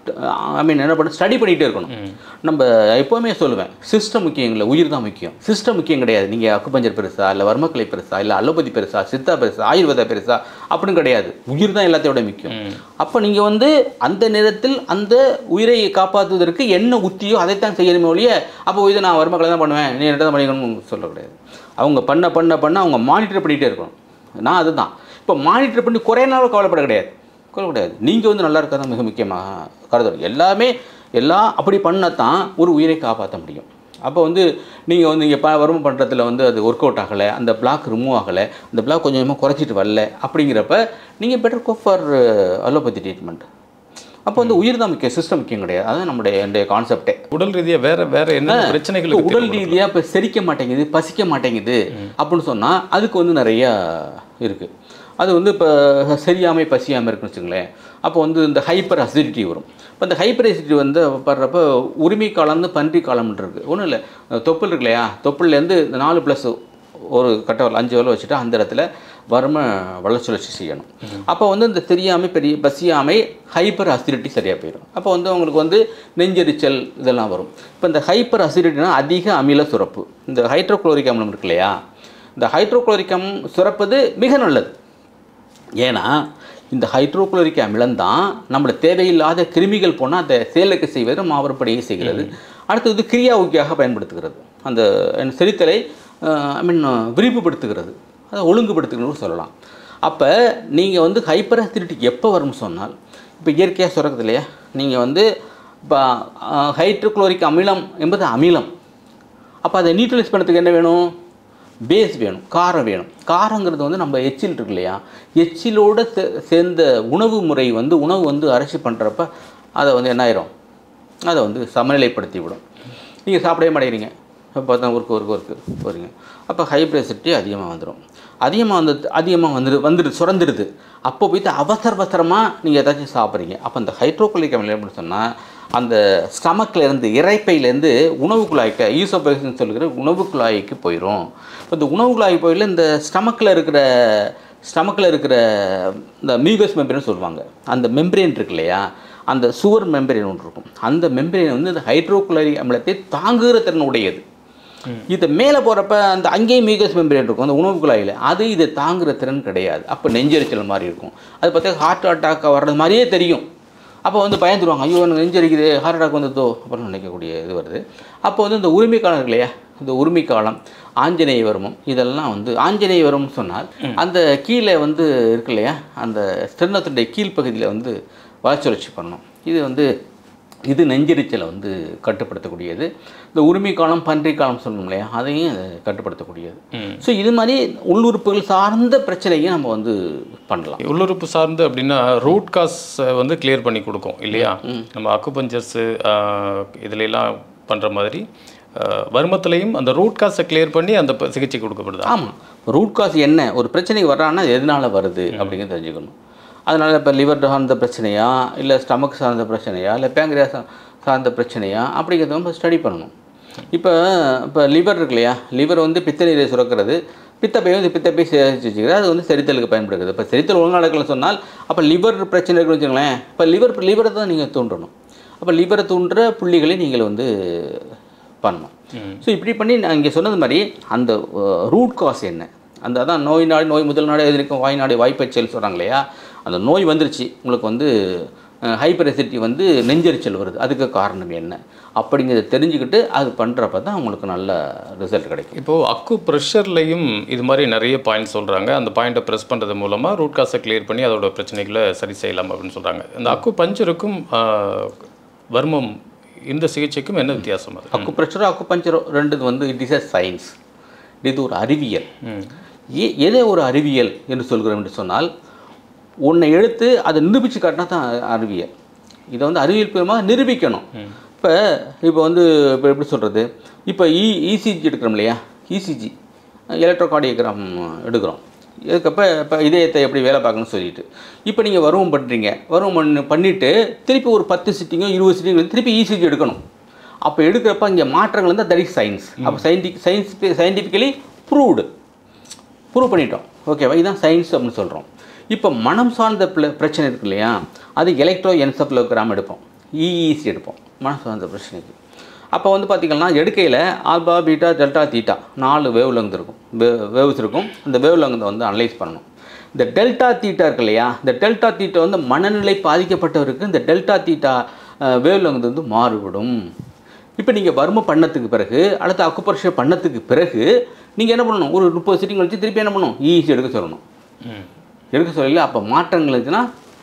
ஐ மீன் என்ன பண்ண ஸ்டடி பண்ணிகிட்டே இருக்கணும் நம்ம எப்போவுமே சொல்லுவேன் சிஸ்டம் முக்கியம் இல்லை உயிர் தான் முக்கியம் சிஸ்டம் முக்கியம் கிடையாது நீங்கள் அக்குபஞ்சர் பெருசா இல்லை வர்மக்கலை பெருசா இல்லை அலோபதி பெருசா சித்தா பெருசா ஆயுர்வேதா பெருசா அப்படின்னு கிடையாது உயிர் தான் எல்லாத்தையோட முக்கியம் அப்போ நீங்கள் வந்து அந்த நேரத்தில் அந்த உயிரை காப்பாற்றுவதற்கு என்ன உத்தியோ அதைத்தான் செய்யணுமே ஒழிய அப்போ இது நான் வர்மக்கலை தான் பண்ணுவேன் நீ என்ன தான் பண்ணிக்கணும்னு சொல்ல கிடையாது அவங்க பண்ண பண்ண பண்ண அவங்க மானிட்டர் பண்ணிகிட்டே இருக்கணும் நான் அதுதான் இப்போ மானிட்டர் பண்ணி குறைய நாள் கவலைப்பட கிடையாது கவலை கிடையாது நீங்கள் வந்து நல்லா இருக்கிறது மிக முக்கியமாக கருதணும் எல்லாமே எல்லாம் அப்படி பண்ணத்தான் ஒரு உயிரை காப்பாற்ற முடியும் அப்போ வந்து நீங்கள் வந்து இங்கே ப வறுமை பண்ணுறதுல வந்து அது ஒர்க் அவுட் ஆகலை அந்த பிளாக் ரிமூவ் ஆகலை அந்த பிளாக் கொஞ்சம் கொஞ்சமாக குறைச்சிட்டு வரல அப்படிங்கிறப்ப நீங்கள் better go for allopathy treatment அப்போ வந்து உயிர் தான் முக்கியம் சிஸ்டம் முக்கியம் கிடையாது அதுதான் நம்முடைய என்னுடைய கான்செப்டே உடல் ரீதியா வேற வேற என்ன இப்போ பிரச்சனைகளுக்கு உடல் ரீதியாக இப்போ செரிக்க மாட்டேங்குது பசிக்க மாட்டேங்குது அப்படின்னு சொன்னால் அதுக்கு வந்து நிறையா இருக்குது அது வந்து இப்போ சரியாமை பசியாமல் இருக்குன்னு வச்சுங்களேன் அப்போ வந்து இந்த ஹைப்பர் அசிடிட்டி வரும் இப்போ இந்த ஹைப்பர் அசிடிட்டி வந்து படுறப்ப உரிமை காலம்னு பன்றி காலம்னு இருக்குது ஒன்றும் இல்லை தொப்புள் இருக்கு இல்லையா தொப்புள்லேருந்து இந்த நாலு ப்ளஸ் ஒரு கட்ட வரல அஞ்சு வரல வச்சுட்டு அந்த இடத்துல வறுமை வளர்ச்சுழற்சி செய்யணும் அப்போ வந்து இந்த தெரியாமை பெரிய பசியாமை ஹைப்பர் அசிடிட்டி சரியாக போயிடும் அப்போ வந்து அவங்களுக்கு வந்து நெஞ்செரிச்சல் இதெல்லாம் வரும் இப்போ இந்த ஹைப்பர் அசிடிட்டினா அதிக அமில சுரப்பு இந்த ஹைட்ரோக்ளோரிக் அமிலம் இருக்கு இல்லையா இந்த ஹைட்ரோக்ளோரிக் அமிலம் சுரப்பது மிக நல்லது ஏன்னா இந்த ஹைட்ரோகுளோரிக் அமிலம் தான் நம்மளை தேவையில்லாத கிருமிகள் போனால் அந்த செயலுக்கு செய்வது மாவரப்படியை செய்கிறது அடுத்தது கிரியா ஊக்கியாக பயன்படுத்துகிறது அந்த என்ன, செரித்தலை ஐ மீன் விரிவுபடுத்துகிறது அதை ஒழுங்குபடுத்துகிறது சொல்லலாம் அப்போ நீங்கள் வந்து ஹைப்பர் அசிடிட்டி எப்போ வரும்னு சொன்னால் இப்போ இயற்கையாக சுரக்குது இல்லையா நீங்கள் வந்து இப்போ ஹைட்ரோகுளோரிக் அமிலம் என்பது அமிலம் அப்போ அதை நியூட்ரலைஸ் பண்ணுறதுக்கு என்ன வேணும் பேஸ் வேணும் காரம் வேணும் காரங்கிறது வந்து நம்ம எச்சில் இருக்கு இல்லையா எச்சிலோட சே சேர்ந்த உணவு முறை வந்து உணவு வந்து அரைச்சி பண்ணுறப்ப அதை வந்து என்ன ஆயிரும் அதை வந்து சமநிலைப்படுத்தி விடும் நீங்கள் சாப்பிடவே மாட்டேங்கிறீங்க இப்போ பார்த்தா ஒர்க்கு ஒர்க்கு ஒர்க்கு போகிறீங்க அப்போ ஹைப்ரசிட்டி அதிகமாக வந்துடும் அதிகமாக வந்து அதிகமாக வந்துடு வந்துடு சுரந்துடுது அப்போ போயிட்டு அவசர அவசரமாக நீங்கள் ஏதாச்சும் சாப்பிட்றீங்க அப்போ அந்த ஹைட்ரோகுலிக் அமிலம் எப்படி சொன்னால் அந்த ஸ்டமக்கில் இருந்து இறைப்பையிலேருந்து உணவு குழாய்க்கு ஈசோபேக்ஸ்னு சொல்லுகிற உணவு குழாய்க்கு போயிடும் இப்போ இந்த உணவு குழாய் போயில இந்த ஸ்டமக்கில் இருக்கிற ஸ்டமக்கில் இருக்கிற இந்த மியூகஸ் மெம்பரேன்னு சொல்லுவாங்க அந்த மெம்பரேன் இருக்கு இல்லையா அந்த சுவர் மெம்பரேன் ஒன்று இருக்கும் அந்த மெம்பரேன் வந்து இந்த ஹைட்ரோகுலரி அமிலத்தை தாங்குகிற திறன் உடையது இது மேலே போகிறப்ப அந்த அங்கேயும் மியூகஸ் மெம்பரேன் இருக்கும் அந்த உணவு குழாயில் அது இதை தாங்குகிற திறன் கிடையாது அப்போ நெஞ்செரிச்சல் மாதிரி இருக்கும் அது பார்த்தா ஹார்ட் அட்டாக் வர்றது மாதிரியே தெரியும் அப்போ வந்து பயந்துருவாங்க ஐயோ எனக்கு நெஞ்சரிக்குது ஹார்ட் அட்டாக் வந்ததோ அப்படின்னு நினைக்கக்கூடிய இது வருது அப்போ வந்து இந்த உரிமை காலம் இருக்கு இல்லையா இந்த உரிமை காலம் ஆஞ்சநேய வர்மம் இதெல்லாம் வந்து ஆஞ்சநேய வர்மம்னு சொன்னால் அந்த கீழே வந்து இருக்கு இல்லையா அந்த ஸ்டெர்னத்துடைய கீழ்ப்பகுதியில் வந்து வாய்ச்சுழற்சி பண்ணணும் இது வந்து இது நெஞ்செரிச்சலை வந்து கட்டுப்படுத்தக்கூடியது இந்த உரிமை காலம் பன்றி காலம் சொல்லணும் இல்லையா அதையும் அது கட்டுப்படுத்தக்கூடியது ஸோ இது மாதிரி உள்ளுறுப்புகள் சார்ந்த பிரச்சனையும் நம்ம வந்து பண்ணலாம் உள்ளுறுப்பு சார்ந்து அப்படின்னா ரூட் காஸ் வந்து கிளியர் பண்ணி கொடுக்கும் இல்லையா நம்ம அக்குபஞ்சர்ஸு இதுல எல்லாம் பண்ணுற மாதிரி அஹ், வர்மத்திலையும் அந்த ரூட் காஸை கிளியர் பண்ணி அந்த ப- சிகிச்சை கொடுக்கப்படுதா ஆமாம் ரூட் காஸ் என்ன ஒரு பிரச்சனை வர்றான்னா அது எதனால வருது அப்படிங்கிறது தெரிஞ்சுக்கணும் அதனால் இப்போ லிவர் சார்ந்த பிரச்சனையா இல்லை ஸ்டமக் சார்ந்த பிரச்சனையா இல்லை பேங்க்ரியாஸ் சார்ந்த பிரச்சனையா அப்படிங்கிறத நம்ம ஸ்டடி பண்ணணும் இப்போ இப்போ லிவர் இருக்கு இல்லையா லிவர் வந்து பித்த நீரை சுரக்கிறது பித்தப்பை வந்து பித்தப்பை சேமிச்சு வச்சுக்கிறது அது வந்து செரித்தலுக்கு பயன்படுகிறது இப்போ செரித்தல் ஒழுங்கா நடக்கலன்னு சொன்னால் அப்போ லிவர் பிரச்சனை இருக்குன்னு வச்சுங்களேன் இப்போ லிவர் லிவரை தான் நீங்கள் தூண்டணும் அப்போ லிவரை தூண்டுற புள்ளிகளை நீங்கள் வந்து பண்ணணும் ஸோ இப்படி பண்ணி நான் இங்கே சொன்னது மாதிரி அந்த ரூட் காஸ் என்ன அந்த அதான் நோய் நாடு நோய் முதல் நாடு எதிர்க்கும் வாய் நாடு வாய்ப்பச்சல் சொல்கிறாங்க இல்லையா அந்த நோய் வந்துருச்சு உங்களுக்கு வந்து ஹைப்பர் வந்து நெஞ்செரிச்சல் வருது அதுக்கு காரணம் என்ன அப்படிங்கிறத தெரிஞ்சுக்கிட்டு அது பண்ணுறப்ப தான் உங்களுக்கு நல்ல ரிசல்ட் கிடைக்கும் இப்போ அக்கு ப்ரெஷர்லையும் இது மாதிரி நிறைய பாயிண்ட் சொல்றாங்க அந்த பாயிண்ட்டை ப்ரெஸ் பண்றது மூலமா ரூட் காஸை கிளியர் பண்ணி அதோட பிரச்சனைகளை சரி செய்யலாம் அப்படின்னு சொல்றாங்க இந்த அக்கு பஞ்சருக்கும் ஆஹ், வர்மம் இந்த சிகிச்சைக்கும் என்ன வித்தியாசம் அது அக்குப்ரெஷரோ அக்குபஞ்சரோ ரெண்டு வந்து இட் இஸ் அ சயின்ஸ் இது ஒரு அறிவியல் ஏ எதை ஒரு அறிவியல் என்று சொல்கிறோம் என்று சொன்னால் உன்னை எடுத்து அதை நிரூபித்து காட்டினா தான் அறிவியல் இதை வந்து அறிவியல் பூர்வமாக நிரூபிக்கணும் இப்போ இப்போ வந்து இப்போ எப்படி சொல்கிறது இப்போ இ இசிஜி எடுக்கிறோம் இல்லையா இசிஜி எலக்ட்ரோகார்டியோகிராம் எடுக்கிறோம் இதுக்கப்போ இப்போ இதயத்தை எப்படி வேலை பார்க்கணும்னு சொல்லிட்டு இப்போ நீங்கள் வருவம் பண்ணுறீங்க வருவம் பண்ணி பண்ணிவிட்டு திருப்பி ஒரு பத்து சிட்டிங்கோ இருபது சிட்டிங்கோ திருப்பி இசிஜி எடுக்கணும் அப்போ எடுக்கிறப்ப இங்கே மாற்றங்கள் வந்து தட் இஸ் சயின்ஸ் அப்போ scientific science scientifically proved prove பண்ணிட்டோம் ஓகேவா இதுதான் சயின்ஸ் அப்படின்னு சொல்கிறோம் இப்போ மனம் சார்ந்த பிர- பிரச்சனை இருக்கு இல்லையா அது எலக்ட்ரோ என்சப்லோகிராம் எடுப்போம் இஇசி எடுப்போம் மனம் சார்ந்த பிரச்சனைக்கு அப்போ வந்து பார்த்திங்கன்னா எடுக்கையில் ஆல்பா பீட்டா டெல்டா தீட்டா நாலு வேவ் லெங்த் இருக்கும் வேவ்ஸ் இருக்கும் இந்த வேவ் லெங்தை வந்து அனலைஸ் பண்ணணும் இந்த டெல்டா தீட்டா இருக்கு இல்லையா இந்த டெல்டா தீட்டா வந்து மனநிலை பாதிக்கப்பட்டவருக்கு இந்த டெல்டா தீட்டா வேவ் லெங்த் வந்து மாறுபடும் இப்போ நீங்கள் வர்ம பண்ணத்துக்கு பிறகு அடுத்த அக்குப்பரிஷர் பண்ணத்துக்கு பிறகு நீங்கள் என்ன பண்ணணும் ஒரு முப்பது சிட்டிங் கழிச்சு திருப்பி என்ன பண்ணணும் ஈஸி எடுக்க சொல்லணும் எடுக்க சொல்லல அப்போ மாற்றங்கள் இருந்துச்சுன்னா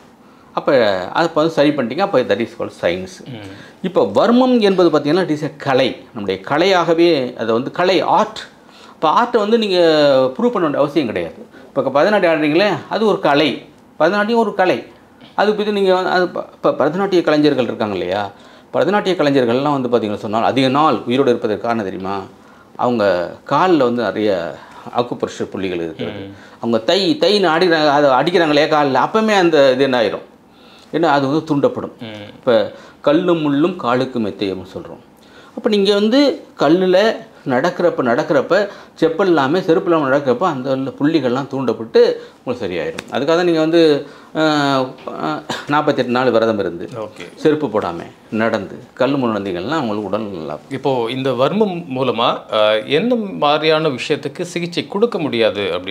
அப்போ அதை இப்போ வந்து சரி பண்ணிட்டீங்க அப்போ தட் இஸ் கால் சயின்ஸ் இப்போ வர்மம் என்பது பார்த்தீங்கன்னா இட் இஸ் எ கலை நம்முடைய கலையாகவே அதை வந்து கலை ஆர்ட் இப்போ ஆர்ட்டை வந்து நீங்கள் ப்ரூவ் பண்ண வேண்டிய அவசியம் கிடையாது இப்போ பரதநாட்டியம் ஆடுறீங்களே அது ஒரு கலை பரதநாட்டியம் ஒரு கலை அது பற்றி நீங்கள் அது இப்போ பரதநாட்டிய கலைஞர்கள் இருக்காங்க இல்லையா பரதநாட்டிய கலைஞர்கள்லாம் வந்து பார்த்தீங்கன்னா சொன்னால் அதிக நாள் உயிரோடு இருப்பதற்கு காரணம் தெரியுமா அவங்க காலில் வந்து நிறைய அக்குப்ரெஷர் புள்ளிகள் இருக்கிறது அவங்க தை தைன்னு அடிக்கிறாங்க அதை அடிக்கிறாங்களே காலில் அப்பவுமே அந்த இது என்ன ஆயிரும் ஏன்னா அது வந்து துண்டப்படும் இப்போ கல்லும் முள்ளும் காலுக்கு மெத்தையம்னு சொல்கிறோம் அப்போ நீங்கள் வந்து கல்லில் நடக்கிறப்ப நடக்கிறப்ப செப்பல் இல்லாமல் செருப்பு இல்லாமல் நடக்கிறப்ப அந்த உள்ள புள்ளிகள்லாம் தூண்டப்பட்டு உங்களுக்கு சரியாயிடும் அதுக்காக தான் நீங்கள் வந்து நாற்பத்தெட்டு நாள் விரதம் இருந்து ஓகே செருப்பு போடாமல் நடந்து கல் முள் நடந்தீங்கன்னா உங்களுக்கு உடல் நல்லா இப்போ இந்த வர்மம் மூலமா ஆஹ், என்ன மாதிரியான விஷயத்துக்கு சிகிச்சை கொடுக்க முடியாது அப்படின்ட்டு இருக்கு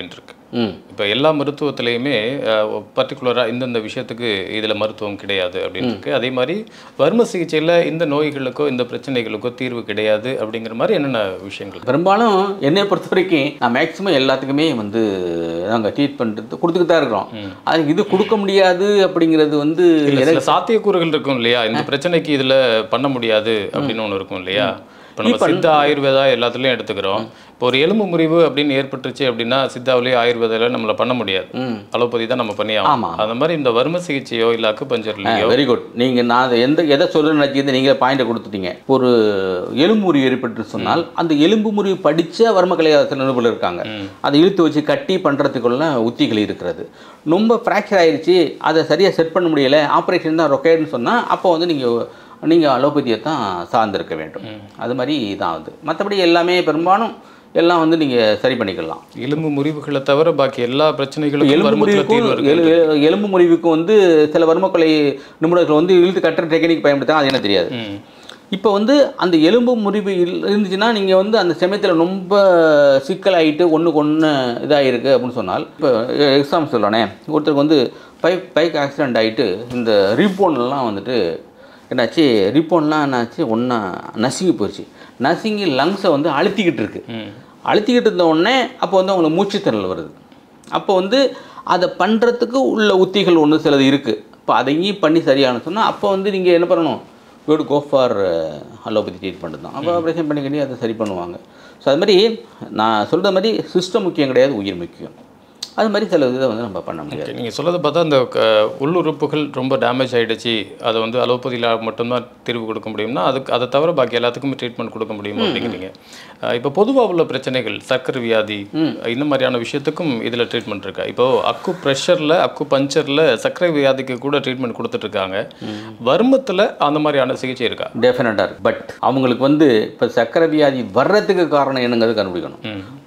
ம் இப்போ எல்லா மருத்துவத்திலையுமே பர்டிகுலராக இந்தந்த விஷயத்துக்கு இதில் மருத்துவம் கிடையாது அப்படின்னு இருக்கு அதே மாதிரி வர்ம சிகிச்சையில் இந்த நோய்களுக்கோ இந்த பிரச்சனைகளுக்கோ தீர்வு கிடையாது அப்படிங்கிற மாதிரி என்னென்ன விஷயங்கள் பெரும்பாலும் என்னை பொறுத்த வரைக்கும் நான் மேக்ஸிமம் எல்லாத்துக்குமே வந்து நாங்கள் ட்ரீட் பண்ணுறது கொடுத்துக்கிட்டு தான் இருக்கிறோம் அது இது கொடுக்க முடியாது அப்படிங்கிறது வந்து இல்ல, சில சாத்தியக்கூறுகள் இருக்கும் இல்லையா இந்த பிரச்சனைக்கு இதுல பண்ண முடியாது அப்படின்னு ஒண்ணு இருக்கும் இல்லையா இப்போ நம்ம சித்தா ஆயுர்வேதா எல்லாத்துலயும் எடுத்துக்கிறோம் இப்போ ஒரு எலும்பு முறிவு அப்படின்னு ஏற்பட்டுச்சு அப்படின்னா சித்தாவிலேயே ஆயுர்வேதால நம்மள பண்ண ம். அலோபதி தான் நம்ம பண்ணி ஆகணும் ஆமா. அந்த மாதிரி இந்த வர்ம சிகிச்சையோ இல்ல அக்குபஞ்சர்லயோ வெரி குட் நீங்கள் நான் அதை எந்த எதை சொல்கிறேன்னு நினச்சிருந்து நீங்கள் பாயிண்டை கொடுத்துட்டீங்க ஒரு எலும்பு முறிவு ஏற்பட்டு சொன்னால் அந்த எலும்பு முறிவு படித்த வர்மக்கலை சில நிருபர்கள் இருக்காங்க அதை இழுத்து வச்சு கட்டி பண்ணுறதுக்குள்ள உத்திகள் இருக்கிறது ரொம்ப ஃப்ராக்சர் ஆயிடுச்சு அதை சரியாக செட் பண்ண முடியல ஆப்ரேஷன் தான் ரொக்கேடுன்னு சொன்னால் அப்போ வந்து நீங்கள் நீங்கள் அலோபதியை தான் சார்ந்திருக்க வேண்டும் அது மாதிரி தான் அது மற்றபடி எல்லாமே பெரும்பாலும் எல்லாம் வந்து நீங்கள் சரி பண்ணிக்கலாம் எலும்பு முறிவுகளை தவிர பாக்கி எல்லா பிரச்சனைகளுக்கும் எலும்பு வர்மத்துல முறிவுக்கும் தீர்வு இருக்கு எலு எலு- எலும்பு முறிவுக்கும் வந்து சில வர்மக்கலை நிபுணர்கள் வந்து இழுத்து கட்டுற டெக்னிக் பயன்படுத்தினா அது என்ன தெரியாது ம். இப்போ வந்து அந்த எலும்பு முறிவு இல்- இருந்துச்சுன்னா நீங்கள் வந்து அந்த சமயத்தில் ரொம்ப சிக்கலாயிட்டு ஒன்றுக்கு ஒன்று இதாகிருக்கு அப்படின்னு சொன்னால் இப்போ எக்ஸாம் சொல்லணே ஒருத்தருக்கு வந்து பைக் பைக் ஆக்சிடெண்ட் ஆகிட்டு இந்த ரீபோன்லாம் வந்துட்டு என்னாச்சு ரீபோன்லாம் என்னாச்சு ஒன்றா நசுங்கி போச்சு நசுங்கி லங்ஸை வந்து அழுத்திக்கிட்டு இருக்கு ம். அழுத்திக்கிட்டு இருந்த உடனே அப்போ வந்து அவங்களுக்கு மூச்சுத்திணறல் வருது அப்போ வந்து அதை பண்ணுறதுக்கு உள்ள உத்திகள் ஒன்று சிலது இருக்குது இப்போ அதையும் பண்ணி சரியான சொன்னால் அப்போ வந்து நீங்கள் என்ன பண்ணணும் you go for allopathy treatment தான் அப்போ ஆப்ரேஷன் பண்ணிக்கிட்டே அதை சரி பண்ணுவாங்க ஸோ அது மாதிரி நான் சொல்கிற மாதிரி சிஸ்டம் முக்கியம் கிடையாது உயிர் முக்கியம் அது மாதிரி சில இதை வந்து நம்ம பண்ண முடியாது Okay, நீங்க சொல்றதை பார்த்தா இந்த க- உள்ளுறுப்புகள் ரொம்ப டேமேஜ் ஆயிடுச்சு அதை வந்து அலோபதியில் மட்டும்தான் தீர்வு கொடுக்க முடியும்னா அதுக்கு அதை தவிர பாக்கி எல்லாத்துக்குமே ட்ரீட்மெண்ட் கொடுக்க முடியுமா அப்படிங்கிறீங்க அஹ் இப்போ பொதுவாக உள்ள பிரச்சனைகள் சர்க்கரை வியாதி இந்த மாதிரியான விஷயத்துக்கும் இதில் ட்ரீட்மெண்ட் இருக்கா இப்போ அக்கு ப்ரெஷரில் அக்கு பஞ்சரில் சர்க்கரை வியாதிக்கு கூட ட்ரீட்மெண்ட் கொடுத்துட்டு இருக்காங்க வர்மத்தில் அந்த மாதிரியான சிகிச்சை இருக்கா டெஃபினட்டாக இருக்குது பட் அவங்களுக்கு வந்து இப்போ சர்க்கரை வியாதி வர்றதுக்கு காரணம் என்னங்கிறது கண்டுபிடிக்கணும்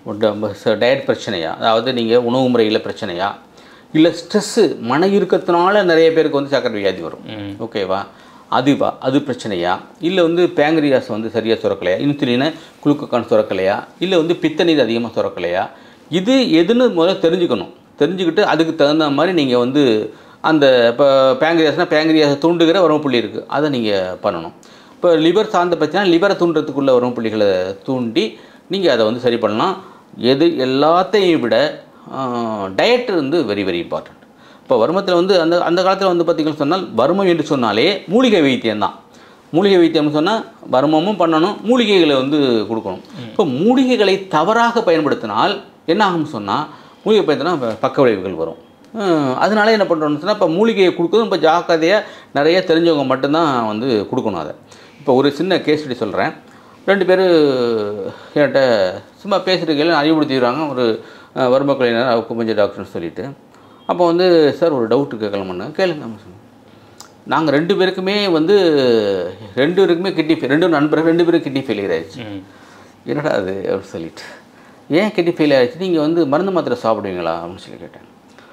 ம் டயட் பிரச்சனையா அதாவது நீங்கள் உணவு முறையில் பிரச்சனையா இல்லை ஸ்ட்ரெஸ்ஸு மன இறுக்கத்தினால நிறைய பேருக்கு வந்து சர்க்கரை வியாதி வரும் ம். ஓகேவா அதுவா அது பிரச்சனையா இல்லை வந்து பேங்க்ரியாஸ் வந்து சரியாக சுரக்கலையா இன்சுலினை குளுக்கோகான் சுரக்கலையா இல்லை வந்து பித்த நீர் அதிகமாக சுரக்கலையா இது எதுன்னு முதல்ல தெரிஞ்சுக்கணும் தெரிஞ்சுக்கிட்டு அதுக்கு தகுந்த மாதிரி நீங்கள் வந்து அந்த இப்போ பேங்க்ரியாஸ்னால் பேங்க்ரியாஸை தூண்டுகிற வரம்புள்ளி இருக்குது அதை நீங்கள் பண்ணணும் இப்போ லிவர் சார்ந்த பிரச்சனை லிவரை தூண்டுறதுக்குள்ள வரம்புள்ளிகளை தூண்டி நீங்கள் அதை வந்து சரி பண்ணலாம் எது எல்லாத்தையும் விட டயட் வந்து வெரி வெரி இம்பார்ட்டண்ட் இப்போ வருமத்தில் வந்து அந்த அந்த காலத்தில் வந்து பார்த்திங்கன்னு சொன்னால் வருமம் என்று சொன்னாலே மூலிகை வைத்தியம் தான் மூலிகை வைத்தியம்னு சொன்னால் வருமமும் பண்ணணும் மூலிகைகளை வந்து கொடுக்கணும் இப்போ மூலிகைகளை தவறாக பயன்படுத்தினால் என்ன ஆகும்னு சொன்னால் மூலிகை பயன்படுத்தினா ப- பக்க விளைவுகள் வரும் அஹ் அதனால என்ன பண்ணுறோம்னு சொன்னால் இப்போ மூலிகையை கொடுக்குறது ரொம்ப ஜாக்கிரதையாக நிறைய தெரிஞ்சவங்க மட்டும்தான் வந்து கொடுக்கணும் அதை இப்போ ஒரு சின்ன கேஸ் ஸ்டடி சொல்கிறேன் ரெண்டு பேர் என்கிட்ட சும்மா பேசிட்டு கேள்வி அறிவுறுத்திடுறாங்க ஒரு அஹ், வர்மக்கலைஞர் அவருக்கு கொஞ்சம் டாக்டர்னு சொல்லிட்டு அப்போ வந்து சார் ஒரு டவுட்டு கேட்கலாமண்ணு கேளுங்க அப்படின்னு சொன்னேன் நாங்கள் ரெண்டு பேருக்குமே வந்து ரெண்டு பேருக்குமே கிட்னி ரெண்டு நண்பர்கள் ரெண்டு பேரும் கிட்னி ஃபெயிலியர் ஆயிடுச்சு ம் என்னடா அது அப்படின்னு சொல்லிட்டு ஏன் கிட்னி ஃபெயில் ஆயிடுச்சு நீங்கள் வந்து மருந்து மாத்திரை சாப்பிடுவீங்களா அப்படின்னு சொல்லி கேட்டேன்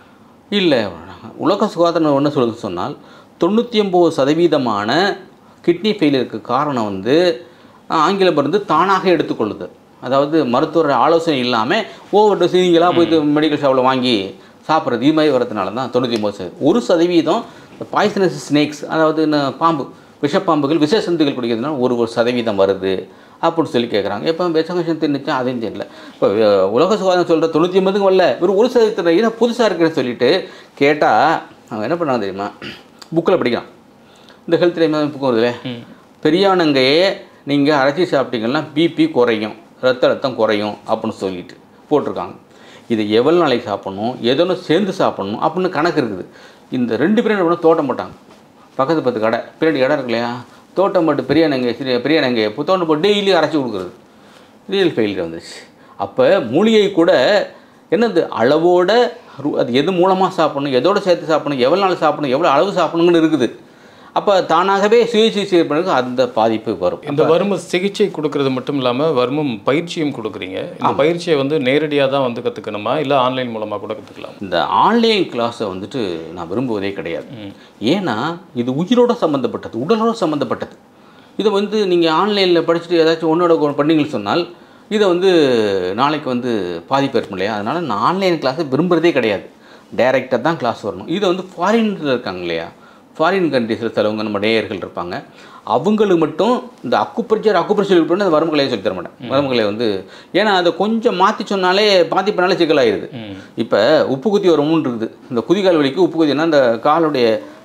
இல்லை உலக சுகாதாரம் ஒன்று சொல்லுது சொன்னால் தொண்ணூற்றி ஒம்பது சதவீதமான கிட்னி ஃபெயிலியருக்கு காரணம் வந்து அஹ், ஆங்கில மருந்து தானாக எடுத்துக்கொள்ளுது அதாவது மருத்துவர் ஆலோசனை இல்லாமல் ஓவர் டோஸ் நீங்களாம் போயிட்டு மெடிக்கல் ஷாப்பில் வாங்கி சாப்பிட்றது இது மாதிரி வரதுனால தான் தொண்ணூற்றி ஒம்பது சதவீதம் ஒரு சதவீதம் பாய்சனஸ் ஸ்னேக்ஸ் அதாவது இந்த பாம்பு விஷப்பாம்புகள் விஷ சந்துகள் குடிக்கிறதுனால ஒரு ஒரு சதவீதம் வருது அப்படின்னு சொல்லி கேட்குறாங்க இப்போ விஷகஷம் தின்னுச்சா அதையும் தெரியல இப்போ அஹ், உலக சுகாதாரம் சொல்கிற தொண்ணூற்றி ஒன்பதுக்கு வரல ஒரு ஒரு சதவீதத்தில் ஏன்னா புதுசாக இருக்குன்னு சொல்லிட்டு கேட்டால் அவங்க என்ன பண்ணாங்க தெரியுமா புக்கில் படிக்கிறான் இந்த ஹெல்த் டைம் புக்கு வருதுலே பெரியானங்கையே நீங்கள் அரைச்சி சாப்பிட்டீங்கன்னா பிபி குறையும் ரத்த அழுத்தம் குறையும் அப்படின்னு சொல்லிட்டு போட்டிருக்காங்க இது எவ்வளோ நாளைக்கு சாப்பிடணும் எதனோ சேர்ந்து சாப்பிடணும் அப்படின்னு கணக்கு இருக்குது இந்த ரெண்டு பேரும் என்ன பண்ண தோட்டம் போட்டாங்க பக்கத்து பத்து கடை பின்னாடி இடம் இருக்கு இல்லையா தோட்டம் போட்டு பெரிய நங்கை சிறிய பெரிய நங்கை தோட்டம் போட்டு டெய்லி அரைச்சி கொடுக்குறது ரியல் ஃபெயிலியர் வந்துச்சு அப்போ மூலிகை கூட என்னது அளவோட ரு- அது எது மூலமாக சாப்பிடணும் எதோட சேர்த்து சாப்பிடணும் எவ்வளோ நாள் சாப்பிடணும் எவ்வளோ அளவு சாப்பிடணுங்கன்னு இருக்குது அப்போ தானாகவே சுய சிகிச்சை பண்ணுறது அந்த பாதிப்பு வரும் இந்த வர்ம சிகிச்சை கொடுக்கறது மட்டும் இல்லாமல் வர்மம் பயிற்சியும் கொடுக்குறீங்க இந்த பயிற்சியை வந்து நேரடியாக தான் வந்து கற்றுக்கணுமா இல்லை ஆன்லைன் மூலமாக கூட கற்றுக்கலாம் இந்த ஆன்லைன் கிளாஸை வந்துட்டு நான் விரும்புவதே கிடையாது ஏன்னா இது உயிரோட சம்மந்தப்பட்டது உடலோட சம்மந்தப்பட்டது இதை வந்து நீங்கள் ஆன்லைனில் படிச்சுட்டு ஏதாச்சும் ஒன்றோட ஒன்று பண்ணீங்கன்னு சொன்னால் இதை வந்து நாளைக்கு வந்து பாதிப்பு இருக்கும் இல்லையா அதனால் நான் ஆன்லைன் கிளாஸை விரும்புகிறதே கிடையாது டைரெக்டாக தான் கிளாஸ் வரணும் இதை வந்து ஃபாரினில் இருக்காங்க இல்லையா ஃபாரின் கண்ட்ரீஸில் சிலவங்க நம்ம நேயர்கள் இருப்பாங்க அவங்களுக்கு மட்டும் இந்த அக்குப்பரிச்சர் அக்குப்பரிச்சர் சொல்லி கொடுத்தா அந்த வரம்புகளையே சொல்லி தர மாட்டேன் வரம்புகளை வந்து ஏன்னா அதை கொஞ்சம் மாற்றி சொன்னாலே மாற்றி பண்ணாலே சிக்கலாயிருது இப்போ உப்பு குத்தி ஒரு மூணு இருக்குது இந்த குதிகால் வலிக்கு உப்பு குத்தினா இந்த காலுடைய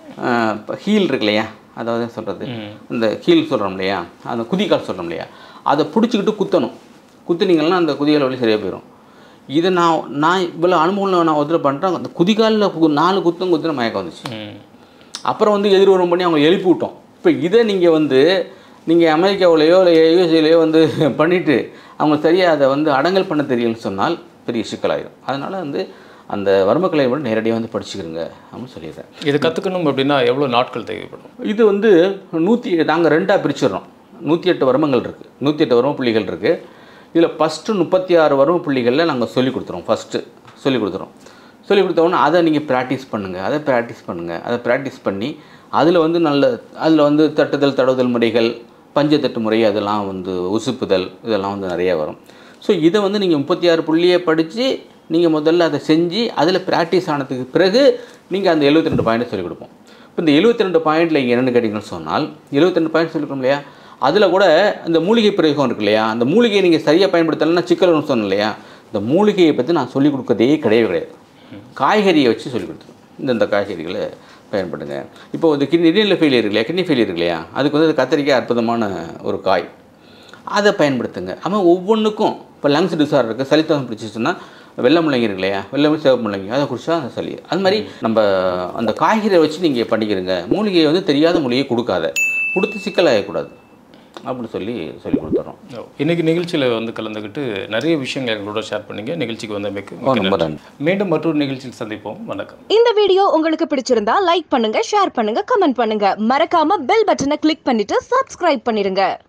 ஹீல் இருக்கு இல்லையா அதாவது சொல்கிறது இந்த ஹீல் சொல்கிறோம் இல்லையா அந்த குதிகால் சொல்கிறோம் இல்லையா அதை பிடிச்சிக்கிட்டு குத்தணும் குத்துனீங்கன்னா அந்த குதிகால் வலி சரியாக போயிடும் இதை நான் நான் இவ்வளோ அனுபவம் நான் ஒருத்தர் பண்ணுறேன் அந்த குதிகாலில் நாலு குத்தம் குத்துன மயக்கம் வந்துச்சு ம் அப்புறம் வந்து எதிர்வரம் பண்ணி அவங்க எழுப்பி விட்டோம் இப்போ இதை நீங்கள் வந்து நீங்கள் அமெரிக்காவிலேயோ இல்லை யூஎஸ்ஏலையோ வந்து பண்ணிவிட்டு அவங்க சரியாக அதை வந்து அடங்கல் பண்ண தெரியலன்னு சொன்னால் பெரிய சிக்கலாயிடும் அதனால் வந்து அந்த வர்மக்கலை மட்டும் நேரடியாக வந்து படிச்சுக்கிறங்க அப்படின்னு சொல்லிடுறேன் இதை கற்றுக்கணும் அப்படின்னா எவ்வளோ நாட்கள் தேவைப்படும் இது வந்து நூற்றி நாங்கள் ரெண்டாக பிரிச்சிடுறோம் நூற்றி எட்டு வருமங்கள் இருக்குது நூற்றி எட்டு வரும புள்ளிகள் இருக்குது இதில் ஃபஸ்ட்டு முப்பத்தி ஆறு வரும புள்ளிகளில் நாங்கள் சொல்லி கொடுத்துறோம் ஃபஸ்ட்டு சொல்லி கொடுத்துறோம் சொல்லி கொடுத்தோன்னே அதை நீங்கள் ப்ராக்டிஸ் பண்ணுங்கள் அதை ப்ராக்டிஸ் பண்ணுங்கள் அதை ப்ராக்டிஸ் பண்ணி அதில் வந்து நல்ல அதில் வந்து தட்டுதல் தடவுதல் முறைகள் பஞ்சத்தட்டு முறை அதெல்லாம் வந்து உசுப்புதல் இதெல்லாம் வந்து நிறைய வரும் ஸோ இதை வந்து நீங்கள் முப்பத்தி ஆறு புள்ளியை படித்து நீங்கள் முதல்ல அதை செஞ்சு அதில் ப்ராக்டிஸ் ஆனதுக்கு பிறகு நீங்கள் அந்த 72 ரெண்டு பாயிண்ட்டை சொல்லிக் கொடுப்போம் இப்போ இந்த 72 ரெண்டு பாயிண்டில் இங்கே என்னென்னு கேட்டிங்கன்னு சொன்னால் 72 ரெண்டு பாயிண்ட் சொல்லிக்கிறோம் இல்லையா அதில் கூட இந்த மூலிகை பிரயோகம் இருக்கு இல்லையா அந்த மூலிகையை நீங்கள் சரியாக பயன்படுத்தலைன்னா சிக்கல்னு சொன்னேன் இல்லையா இந்த மூலிகையை பற்றி நான் சொல்லிக் கொடுக்கறதே கிடையவே கிடையாது காய்கறியை வச்சு சொல்லிக் கொடுத்துருவோம் இந்தந்த காய்கறிகளை பயன்படுங்க இப்போ இந்த கிட்னி கிட்னியில் ஃபெயிலியர் இருக்கு இல்லையா கிட்னி ஃபெயிலியர் இருக்கு இல்லையா அதுக்கு வந்து கத்திரிக்காய் அற்புதமான ஒரு காய் அதை பயன்படுத்துங்க அவன் ஒவ்வொன்றுக்கும் இப்போ லங்ஸ் டிசார்டர் இருக்குது சளித்தம் பிடிச்சிச்சுன்னா வெள்ளை முள்ளங்கி இருக்கு இல்லையா வெள்ளை முள்ளங்கி சிவப்பு முள்ளங்கி அதை குடிச்சா அந்த சளி அது மாதிரி நம்ம அந்த காய்கறியை வச்சு நீங்கள் பண்ணிக்கிறங்க மூலிகையை வந்து தெரியாத மூலிகையை கொடுக்காத கொடுத்து சிக்கலாகக்கூடாது அப்படின்னு சொல்லி சொல்லி கொடுத்துறோம் ஓ. இன்னைக்கு நிகழ்ச்சியில் வந்து கலந்துக்கிட்டு நிறைய விஷயங்கள் எங்களோட ஷேர் பண்ணீங்க நிகழ்ச்சிக்கு வந்தமைக்கு மிக்க ரொம்ப நன்றி. மீண்டும் மற்றொரு நிகழ்ச்சியில் சந்திப்போம் வணக்கம் இந்த வீடியோ உங்களுக்கு பிடிச்சிருந்தா லைக் பண்ணுங்க ஷேர் பண்ணுங்க கமெண்ட் பண்ணுங்க மறக்காம பெல் பட்டனை கிளிக் பண்ணிட்டு சப்ஸ்கிரைப் பண்ணிருங்க